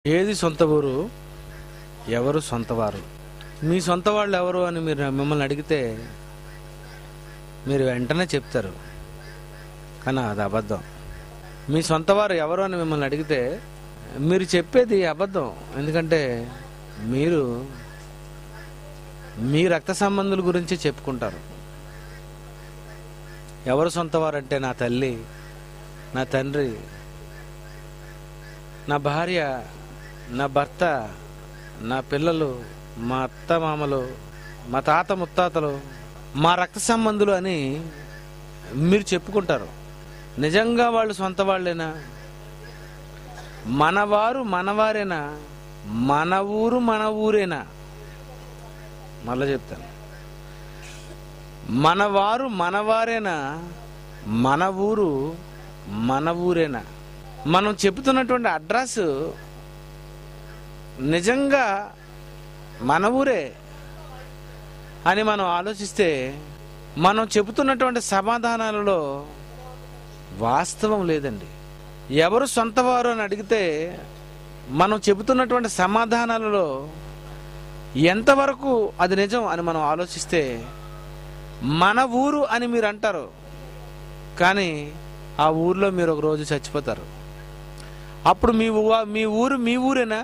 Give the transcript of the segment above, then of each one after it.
ఏది సొంత ఊరు ఎవరు సొంతవారు మీ సొంత వాళ్ళు ఎవరు అని మీరు మిమ్మల్ని అడిగితే మీరు వెంటనే చెప్తారు కానీ అది అబద్ధం మీ సొంతవారు ఎవరు అని మిమ్మల్ని అడిగితే మీరు చెప్పేది అబద్ధం ఎందుకంటే మీరు మీ రక్త సంబంధుల గురించి చెప్పుకుంటారు ఎవరు సొంతవారు అంటే నా తల్లి నా తండ్రి నా భార్య నా భర్త నా పిల్లలు మా అత్త మామలు మా తాత ముత్తాతలు మా రక్త సంబంధులు అని మీరు చెప్పుకుంటారు నిజంగా వాళ్ళు సొంత వాళ్ళేనా మనవారు మనవారేనా మన ఊరు మన ఊరేనా మళ్ళా చెప్తాను మనవారు మనవారేనా మన ఊరు మన ఊరేనా మనం చెబుతున్నటువంటి అడ్రస్ నిజంగా మన ఊరే అని మనం ఆలోచిస్తే మనం చెబుతున్నటువంటి సమాధానాలలో వాస్తవం లేదండి ఎవరు సొంతవారు అని అడిగితే మనం చెబుతున్నటువంటి సమాధానాలలో ఎంతవరకు అది నిజం అని మనం ఆలోచిస్తే మన ఊరు అని మీరు అంటారు కానీ ఆ ఊర్లో మీరు ఒక రోజు చచ్చిపోతారు అప్పుడు మీ ఊ- మీ ఊరు మీ ఊరేనా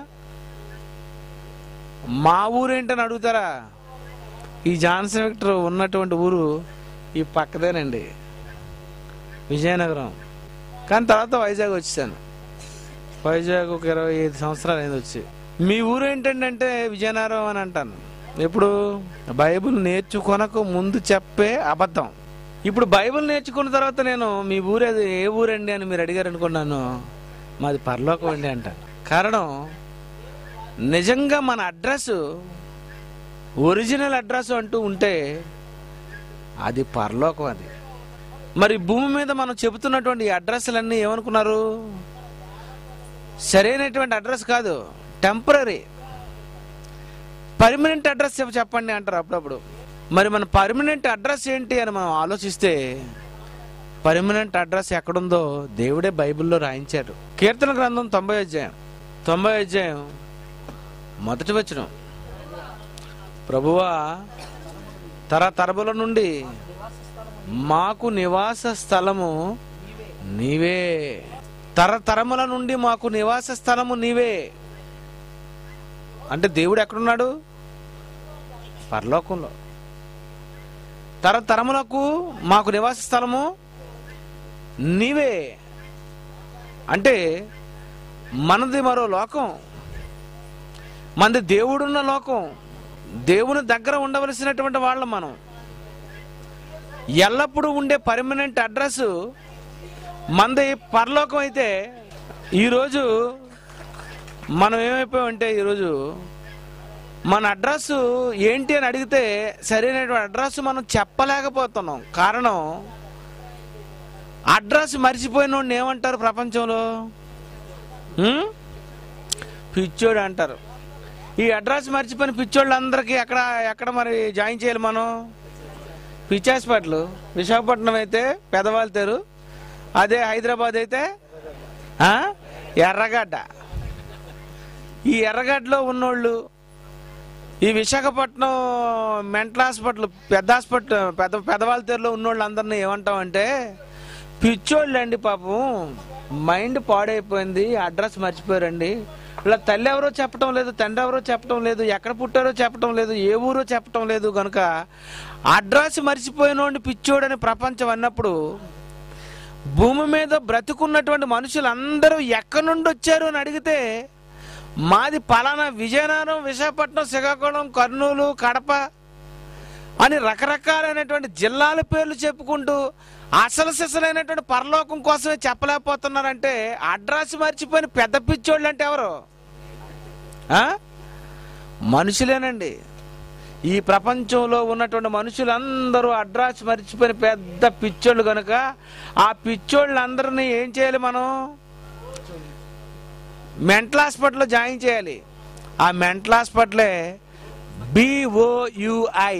మా ఊరేంటని అడుగుతారా ఈ జాన్సన్ విక్టర్ ఉన్నటువంటి ఊరు ఈ పక్కదేనండి విజయనగరం కానీ తర్వాత వైజాగ్ వచ్చేసాను వైజాగ్ ఒక ఇరవై ఐదు సంవత్సరాలు అయింది వచ్చి మీ ఊరు ఏంటంటే విజయనగరం అని అంటాను ఎప్పుడు బైబిల్ నేర్చుకొనకు ముందు చెప్పే అబద్ధం ఇప్పుడు బైబిల్ నేర్చుకున్న తర్వాత నేను మీ ఊరేది ఏ ఊరండి అని మీరు అడిగారు అనుకున్నాను మాది పరలోకం అండి అంటాను కారణం నిజంగా మన అడ్రస్ ఒరిజినల్ అడ్రస్ అంటూ ఉంటే అది పరలోకం అది మరి భూమి మీద మనం చెబుతున్నటువంటి ఈ అడ్రస్లన్నీ ఏమనుకున్నారు సరైనటువంటి అడ్రస్ కాదు టెంపరీ పర్మనెంట్ అడ్రస్ చెప్ప- చెప్పండి అంటారు అప్పుడప్పుడు మరి మన పర్మనెంట్ అడ్రస్ ఏంటి అని మనం ఆలోచిస్తే పర్మనెంట్ అడ్రస్ ఎక్కడుందో దేవుడే బైబిల్లో రాయించాడు కీర్తన గ్రంథం తొంభై అధ్యాయం తొంభై అధ్యాయం మొదటి వచనం ప్రభువా తరతరముల నుండి మాకు నివాస స్థలము నీవే తరతరముల నుండి మాకు నివాస స్థలము నీవే అంటే దేవుడు ఎక్కడున్నాడు పరలోకంలో తరతరములకు మాకు నివాస స్థలము నీవే అంటే మనది మరో లోకం మనది దేవుడున్న లోకం దేవుని దగ్గర ఉండవలసినటువంటి వాళ్ళం మనం ఎల్లప్పుడూ ఉండే పర్మనెంట్ అడ్రస్ మనది పరలోకం అయితే ఈరోజు మనం ఏమైపోయామంటే ఈరోజు మన అడ్రస్ ఏంటి అని అడిగితే సరైనటువంటి అడ్రస్ మనం చెప్పలేకపోతున్నాం కారణం అడ్రస్ మర్చిపోయిన వాడిని ఏమంటారు ప్రపంచంలో ఉం? పిచ్చోడు అంటారు ఈ అడ్రస్ మర్చిపోయిన పిచ్చోళ్ళందరికీ ఎక్కడ ఎక్కడ మరి జాయిన్ చేయాలి మనం పిచ్చి హాస్పిటల్ విశాఖపట్నం అయితే పెదవాళ్ళతేరు అదే హైదరాబాద్ అయితే ఆ? ఎర్రగడ్డ ఈ ఎర్రగడ్డలో ఉన్నోళ్ళు ఈ విశాఖపట్నం మెంటల్ హాస్పిటల్ పెద్ద హాస్పిటల్ పెద్ద పెదవాళ్ళ తీరులో ఉన్నోళ్ళు అందరినీ ఏమంటామంటే పిచ్చోళ్ళు అండి పాపం మైండ్ పాడైపోయింది అడ్రస్ మర్చిపోయారండి ఇలా తల్లి ఎవరో చెప్పటం లేదు తండ్రి ఎవరో చెప్పటం లేదు ఎక్కడ పుట్టారో చెప్పటం లేదు ఏ ఊరో చెప్పటం లేదు కనుక అడ్రస్ మర్చిపోయినోడిని పిచ్చోడని ప్రపంచం అన్నప్పుడు భూమి మీద బ్రతుకున్నటువంటి మనుషులందరూ ఎక్కడి నుండి వచ్చారు అని అడిగితే మాది పలానా విజయనగరం విశాఖపట్నం శ్రీకాకుళం కర్నూలు కడప అని రకరకాలైనటువంటి జిల్లాల పేర్లు చెప్పుకుంటూ అసలు సిసలైనటువంటి పరలోకం కోసమే చెప్పలేకపోతున్నారంటే అడ్రస్ మర్చిపోయిన పెద్ద పిచ్చోళ్ళు అంటే ఎవరు ఆ? మనుషులేనండి ఈ ప్రపంచంలో ఉన్నటువంటి మనుషులందరూ అడ్రస్ మర్చిపోయిన పెద్ద పిచ్చోళ్ళు కనుక ఆ పిచ్చోళ్ళందరినీ ఏం చేయాలి మనం మెంటల్ హాస్పిటల్లో జాయిన్ చేయాలి ఆ మెంటల్ హాస్పిటలే B O U I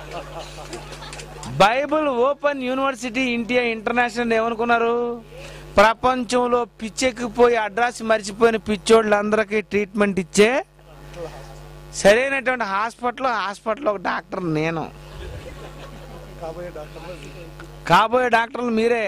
bible open university India international ఏమనుకున్నారు ప్రపంచంలో పిచ్చెక్కిపోయి అడ్రస్ మర్చిపోయిన పిచ్చోళ్ళందరికీ ట్రీట్మెంట్ ఇచ్చే సరైనటువంటి హాస్పిటల్ హాస్పిటల్ ఒక డాక్టర్ నేను కాబోయే డాక్టర్లు కాబోయే డాక్టర్లు మీరే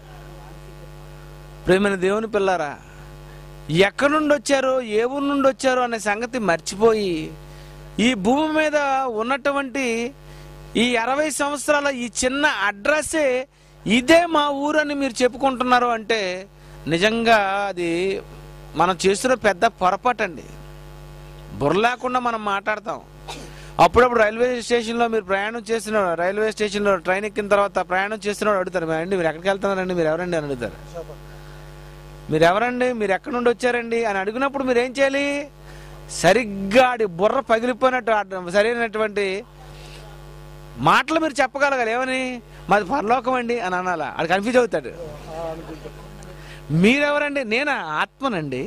ప్రేమైన దేవుని పిల్లారా ఎక్కడి నుండి వచ్చారో ఏ ఊరు నుండి వచ్చారో అనే సంగతి మర్చిపోయి ఈ భూమి మీద ఉన్నటువంటి ఈ అరవై సంవత్సరాల ఈ చిన్న అడ్రస్సే ఇదే మా ఊరని మీరు చెప్పుకుంటున్నారు అంటే నిజంగా అది మనం చేస్తున్న పెద్ద పొరపాటు అండి బుర్ర లేకుండా మనం మాట్లాడతాం అప్పుడప్పుడు రైల్వే స్టేషన్లో మీరు ప్రయాణం చేసిన రైల్వే స్టేషన్లో ట్రైన్ ఎక్కిన తర్వాత ప్రయాణం చేస్తున్నాడు అడుగుతారు అండి మీరు ఎక్కడికి వెళ్తున్నారండి మీరు ఎవరండి అని అడుగుతారు విశాఖపట్నం మీరు ఎవరండి మీరు ఎక్కడి నుండి వచ్చారండి అని అడిగినప్పుడు మీరు ఏం చేయాలి సరిగ్గా ఆడి బుర్ర పగిలిపోయినట్టు ఆడ- సరైనటువంటి మాటలు మీరు చెప్పగలగాలి ఏమని మాది పరలోకం అండి అని అనాలా ఆడు కన్ఫ్యూజ్ అవుతాడు ఆ అనుకుంటా మీరెవరండి నేనా ఆత్మనండి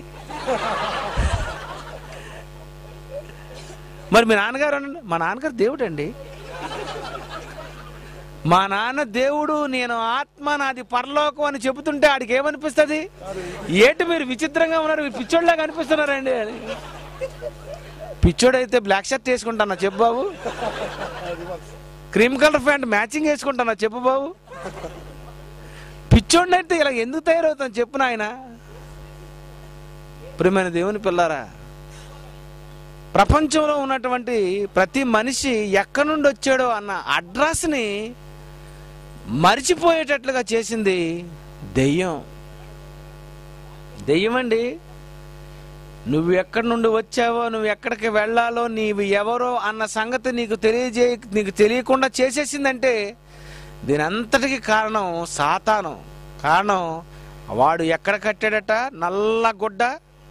మరి మీ నాన్నగారు అనండి మా నాన్నగారు దేవుడు అండి మా నాన్న దేవుడు నేను ఆత్మ నాది పరలోకం అని చెబుతుంటే ఆడికి ఏమనిపిస్తుంది ఏంటి మీరు విచిత్రంగా ఉన్నారు మీరు పిచ్చోళ్ళగా అనిపిస్తున్నారండి అని పిచ్చోడైతే బ్లాక్ షర్ట్ వేసుకుంటానా చెప్పు బాబు అది మాకు క్రీమ్ కలర్ ప్యాంట్ మ్యాచింగ్ వేసుకుంటానా చెప్పు బాబు పిచ్చోడిని అయితే ఇలా ఎందుకు తయారవుతాను చెప్పు నాయన ప్రియమైన దేవుని పిల్లారా ప్రపంచంలో ఉన్నటువంటి ప్రతి మనిషి ఎక్కడి నుండి వచ్చాడో అన్న అడ్రస్ని మరిచిపోయేటట్లుగా చేసింది దెయ్యం దెయ్యం అండి నువ్వు ఎక్కడి నుండి వచ్చావో నువ్వు ఎక్కడికి వెళ్ళాలో నీవు ఎవరో అన్న సంగతి నీకు తెలియజే నీకు తెలియకుండా చేసేసిందంటే దీని అంతటికి కారణం సాతాను కారణం వాడు ఎక్కడ కట్టాడట నల్ల గుడ్డ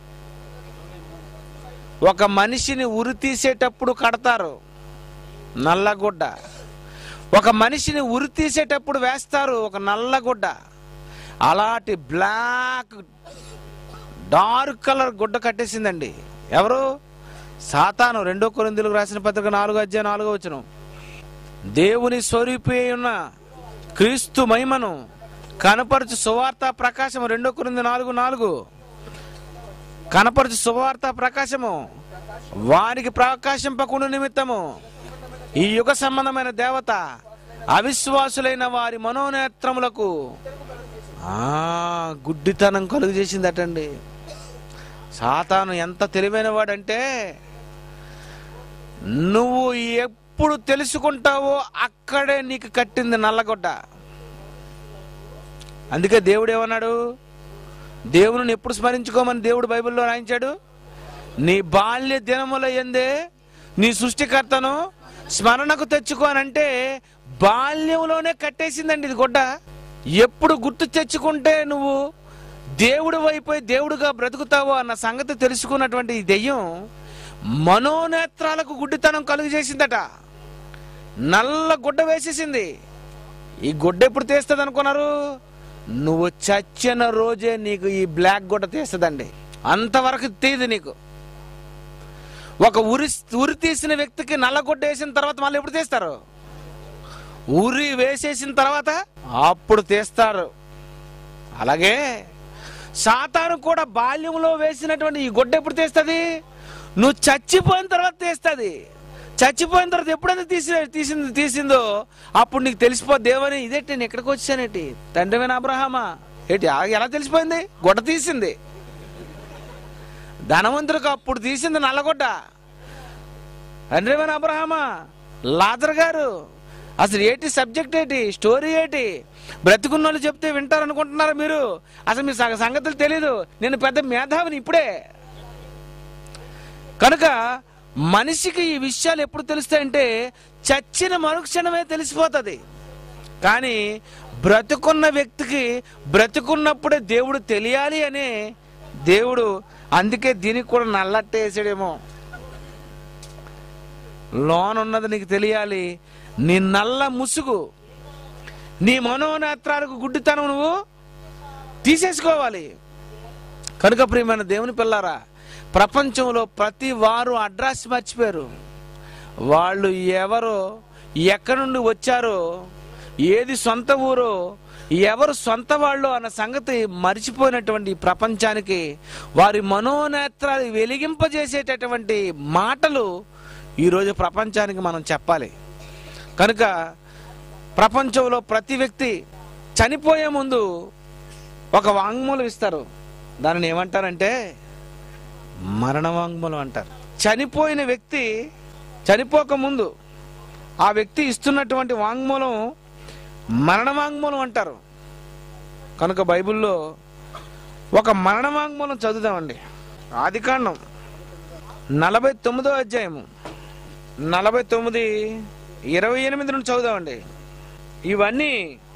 ఒక మనిషిని ఉరి తీసేటప్పుడు కడతారు నల్లగుడ్డ ఒక మనిషిని ఉరి తీసేటప్పుడు వేస్తారు ఒక నల్లగుడ్డ అలాంటి బ్లాక్ డార్క్ కలర్ గుడ్డ కట్టేసిందండి ఎవరు సాతాను రెండో కొరిందులకు రాసిన పత్రిక నాలుగో అధ్యాయం నాలుగో వచ్చును దేవుని స్వరూపి అయి ఉన్న క్రీస్తు మహిమను కనపరచు సువార్త ప్రకాశము రెండో కొరింది నాలుగు నాలుగు కనపరచు శుభవార్త ప్రకాశము వారికి ప్రకాశింపకుండా నిమిత్తము ఈ యుగ సంబంధమైన దేవత అవిశ్వాసులైన వారి మనోనేత్రములకు ఆ గుడ్డితనం కలుగు చేసిందటండి సాతాను ఎంత తెలివైన వాడంటే నువ్వు ఎప్పుడు తెలుసుకుంటావో అక్కడే నీకు కట్టింది నల్లగొడ్డ అందుకే దేవుడు ఏమన్నాడు దేవుని ఎప్పుడు స్మరించుకోమని దేవుడు బైబిల్లో రాయించాడు నీ బాల్య దినముల ఎందే నీ సృష్టికర్తను స్మరణకు తెచ్చుకోనంటే బాల్యంలోనే కట్టేసిందండి ఇది గుడ్డ ఎప్పుడు గుర్తు తెచ్చుకుంటే నువ్వు దేవుడు అయిపోయి దేవుడుగా బ్రతుకుతావో అన్న సంగతి తెలుసుకున్నటువంటి ఈ దెయ్యం మనోనేత్రాలకు గుడ్డితనం కలుగు చేసిందట నల్ల గుడ్డ వేసేసింది ఈ గుడ్డ ఎప్పుడు తీస్తుంది అనుకున్నారు నువ్వు చచ్చిన రోజే నీకు ఈ బ్లాక్ గుడ్డ తీస్తుందండి అంతవరకు తీయదు నీకు ఒక ఉరి ఉరి తీసిన వ్యక్తికి నల్ల గుడ్డ వేసిన తర్వాత మళ్ళీ ఎప్పుడు తీస్తారు ఉరి వేసేసిన తర్వాత అప్పుడు తీస్తారు అలాగే సాతాను కూడా బాల్యంలో వేసినటువంటి ఈ గుడ్డ ఎప్పుడు తీస్తుంది నువ్వు చచ్చిపోయిన తర్వాత తీస్తుంది చచ్చిపోయిన తర్వాత ఎప్పుడైతే తీసి తీసింది తీసిందో అప్పుడు నీకు తెలిసిపోద్ది దేవని ఇదేంటి నేను ఎక్కడికి వచ్చానేటి తండ్రిమైన అబ్రహామా ఏంటి ఆ ఎలా తెలిసిపోయింది గుడ్డ తీసింది ధనవంతుడికి అప్పుడు తీసింది నల్లగొడ్డ తండ్రిమైన అబ్రహామా లాజర్ గారు అసలు ఏంటి సబ్జెక్ట్ ఏంటి స్టోరీ ఏంటి బ్రతికున్న వాళ్ళు చెప్తే వింటారు అనుకుంటున్నారా మీరు అసలు మీ సగ సంగతులు తెలీదు నేను పెద్ద మేధావిని ఇప్పుడే కనుక మనిషికి ఈ విషయాలు ఎప్పుడు తెలుస్తాయంటే చచ్చిన మరుక్షణమే తెలిసిపోతుంది కానీ బ్రతుకున్న వ్యక్తికి బ్రతుకున్నప్పుడే దేవుడు తెలియాలి అనే దేవుడు అందుకే దీనికి కూడా నల్లట్టేసాడేమో లోన్ ఉన్నది నీకు తెలియాలి నీ నల్ల ముసుగు నీ మనోనేత్రాలకు గుడ్డితనం నువ్వు తీసేసుకోవాలి కనుక ప్రియమైన దేవుని పిల్లారా ప్రపంచంలో ప్రతి వారు అడ్రస్ మర్చిపోయారు వాళ్ళు ఎవరో ఎక్కడి నుండి వచ్చారో ఏది సొంత ఊరో ఎవరు సొంత వాళ్ళు అన్న సంగతి మర్చిపోయినటువంటి ఈ ప్రపంచానికి వారి మనోనేత్రాలు వెలిగింపజేసేటటువంటి మాటలు ఈరోజు ప్రపంచానికి మనం చెప్పాలి కనుక ప్రపంచంలో ప్రతి వ్యక్తి చనిపోయే ముందు ఒక వాంగ్మూలం ఇస్తారు దానిని ఏమంటారంటే మరణ వాంగ్మూలం అంటారు చనిపోయిన వ్యక్తి చనిపోక ముందు ఆ వ్యక్తి ఇస్తున్నటువంటి వాంగ్మూలం మరణ వాంగ్మూలం అంటారు కనుక బైబిల్లో ఒక మరణ వాంగ్మూలం చదువుదామండి ఆదికాండం నలభై తొమ్మిదో అధ్యాయము నలభై తొమ్మిది ఇరవై ఎనిమిది నుండి చదువుదామండి ఇవన్నీ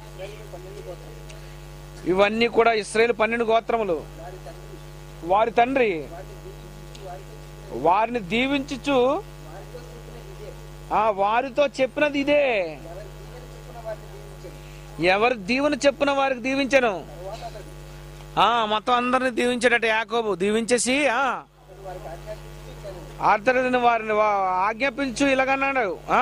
ఇవన్నీ కూడా ఇస్రాయేల్ పన్నెండు గోత్రములు వారి తండ్రి వారిని దీవించుచు ఆ వారితో చెప్పినది ఇదే ఎవరు దీవెన చెప్పిన వారికి దీవించను ఆ మొత్తం అందరిని దీవించాడట యాకోబు దీవించేసి ఆ ఆర్తడిని వారిని వా- ఆజ్ఞాపించు ఇలాగన్నాడు ఆ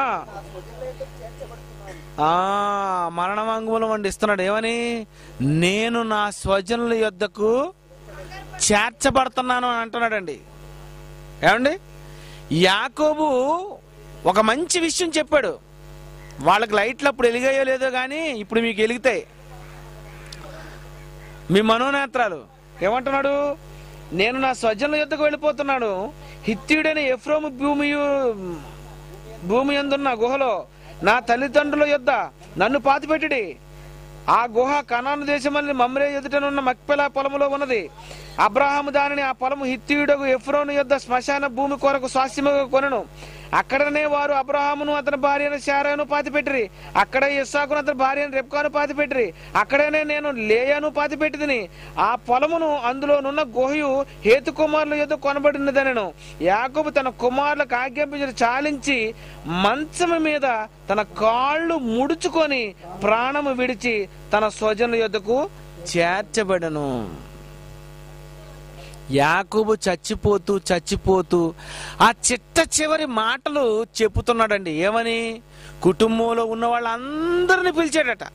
ఆ మరణ వాంగ్మూలం అండి ఇస్తున్నాడు ఏమని నేను నా స్వజనుల యొద్దకు చేర్చబడుతున్నాను అని అంటున్నాడండి ఏమండి యాకోబు ఒక మంచి విషయం చెప్పాడు వాళ్ళకి లైట్లు అప్పుడు వెలిగాయో లేదో కానీ ఇప్పుడు మీకు వెలుగుతాయి మీ మనోనేత్రాలు ఏమంటున్నాడు నేను నా స్వజనుల యుద్ధకు వెళ్ళిపోతున్నాను హిత్యుడైన ఎఫ్రోము భూమి భూమి ఎందున్న గుహలో నా తల్లిదండ్రుల యొద్ద నన్ను పాతిపెట్టుడి ఆ గుహ కనాను దేశమల్ని మమ్రే ఎదుటనున్న మక్పెల పొలములో ఉన్నది అబ్రహాము దానిని ఆ పొలము హిత్యుడకు ఎఫ్రోను యొద్ద శ్మశాన భూమి కొరకు స్వాస్యముగా కొనను అక్కడనే వారు అబ్రహామును అతని భార్యను శారాను పాతిపెట్టిరి అక్కడ ఇస్సాకును అతని భార్యను రెప్కాను పాతిపెట్టిరి అక్కడనే నేను లేయను పాతిపెట్టిదిని ఆ పొలమును అందులోనున్న గుహయు హేతు కుమారుల యొద్ద కొనబడినదనను యాకోబు తన కుమారులకు ఆజ్ఞాపించి చాలించి మంచము మీద తన కాళ్ళు ముడుచుకొని ప్రాణము విడిచి తన స్వజనుల యొద్దకు చేర్చబడను యాకోబు చచ్చిపోతూ చచ్చిపోతూ ఆ చిట్ట చివరి మాటలు చెప్పుతున్నాడండి ఏమని కుటుంబంలో ఉన్న వాళ్ళందరిని పిలిచాడట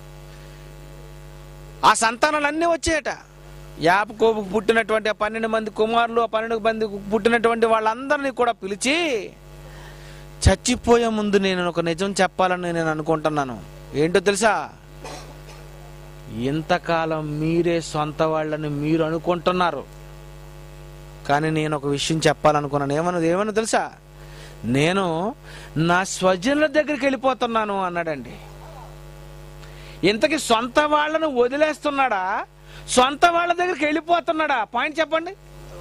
ఆ సంతానాలన్నీ వచ్చాయట యాకోబుకు పుట్టినటువంటి ఆ పన్నెండు మంది కుమారులు ఆ పన్నెండు మంది పుట్టినటువంటి వాళ్ళందరినీ కూడా పిలిచి చచ్చిపోయే ముందు నేను ఒక నిజం చెప్పాలని నేను అనుకుంటున్నాను ఏంటో తెలుసా ఇంతకాలం మీరే సొంత వాళ్ళని మీరు అనుకుంటున్నారు కానీ నేను ఒక విషయం చెప్పాలనుకున్నాను ఏమన్నది ఏమన్నా తెలుసా నేను నా స్వజనుల దగ్గరికి వెళ్ళిపోతున్నాను అన్నాడండి ఇంతకీ సొంత వాళ్ళను వదిలేస్తున్నాడా సొంత వాళ్ళ దగ్గరికి వెళ్ళిపోతున్నాడా పాయింట్ చెప్పండి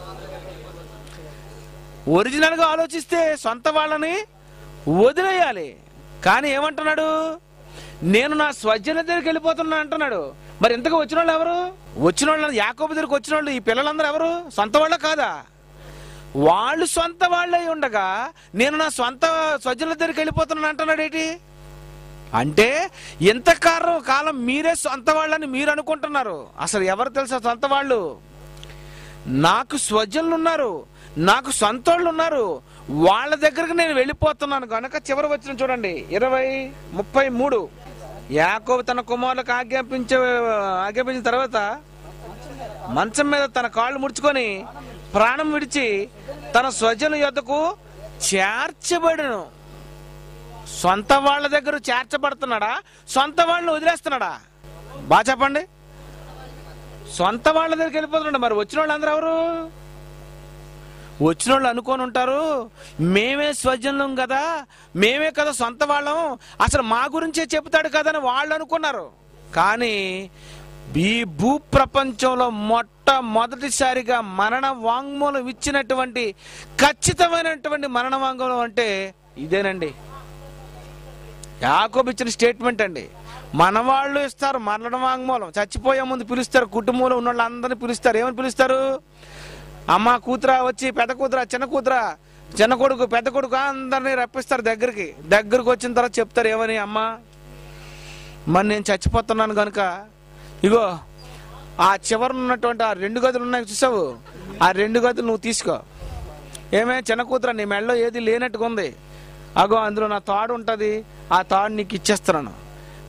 ఒరిజినల్ గా ఆలోచిస్తే సొంత వాళ్ళని వదిలేయాలి కానీ ఏమంటున్నాడు నేను నా స్వజన దగ్గరికి వెళ్ళిపోతున్నా అంటున్నాడు మరి ఇంతకు వచ్చిన వాళ్ళు ఎవరు వచ్చిన వాళ్ళు యాకోబు దగ్గరికి వచ్చిన వాళ్ళు ఈ పిల్లలందరూ ఎవరు సొంత వాళ్ళ కాదా వాళ్ళు సొంత వాళ్ళై ఉండగా నేను నా సొంత స్వజనుల దగ్గరికి వెళ్ళిపోతున్నాను అంటున్నాడు ఏంటి అంటే ఎంత కాలం కాలం మీరే సొంత వాళ్ళని మీరు అనుకుంటున్నారు అసలు ఎవరు తెలుసా సొంత వాళ్ళు నాకు స్వజనులు ఉన్నారు నాకు సొంతోళ్ళు ఉన్నారు వాళ్ళ దగ్గరకు నేను వెళ్ళిపోతున్నాను కనుక చివరి వచ్చిన చూడండి ఇరవై ముప్పై మూడు యాకోబు తన కుమారులకు ఆజ్ఞాపించే ఆజ్ఞాపించిన తర్వాత మంచం మీద తన కాళ్ళు ముడుచుకొని ప్రాణం విడిచి తన స్వజను యొద్దకు చేర్చబడును సొంత వాళ్ళ దగ్గర చేర్చబడుతున్నాడా సొంత వాళ్ళని వదిలేస్తున్నాడా బాగా చెప్పండి సొంత వాళ్ళ దగ్గరికి వెళ్ళిపోతున్నాడు మరి వచ్చిన వాళ్ళు అందరూ ఎవరు వచ్చిన వాళ్ళు అనుకొని ఉంటారు మేమే స్వజనులం కదా మేమే కదా సొంత వాళ్ళం అసలు మా గురించే చెబుతాడు కదా అని వాళ్ళు అనుకున్నారు కానీ ఈ భూ ప్రపంచంలో మొట్టమొదటిసారిగా మరణ వాంగ్మూలం ఇచ్చినటువంటి ఖచ్చితమైనటువంటి మరణ వాంగ్మూలం అంటే ఇదేనండి యాకోబు ఇచ్చిన స్టేట్మెంట్ అండి మన వాళ్ళు ఇస్తారు మరణ వాంగ్మూలం చచ్చిపోయే ముందు పిలుస్తారు కుటుంబంలో ఉన్న వాళ్ళందరినీ పిలుస్తారు ఏమని పిలుస్తారు అమ్మ కూతురా వచ్చి పెద్ద కూతురా చిన్న కూతురా చిన్న కొడుకు పెద్ద కొడుకు అందరినీ రప్పిస్తారు దగ్గరికి దగ్గరికి వచ్చిన తర్వాత చెప్తారు ఏమని అమ్మ మరి నేను చచ్చిపోతున్నాను కనుక ఇగో ఆ చివరన ఉన్నటువంటి ఆ రెండు గదులు ఉన్నాయి చూసావు ఆ రెండు గదులు నువ్వు తీసుకో ఏమే చిన్న కూతురా నీ మెడలో ఏది లేనట్టుగా ఉంది అగో అందులో నా తాడు ఉంటుంది ఆ తాడు నీకు ఇచ్చేస్తున్నాను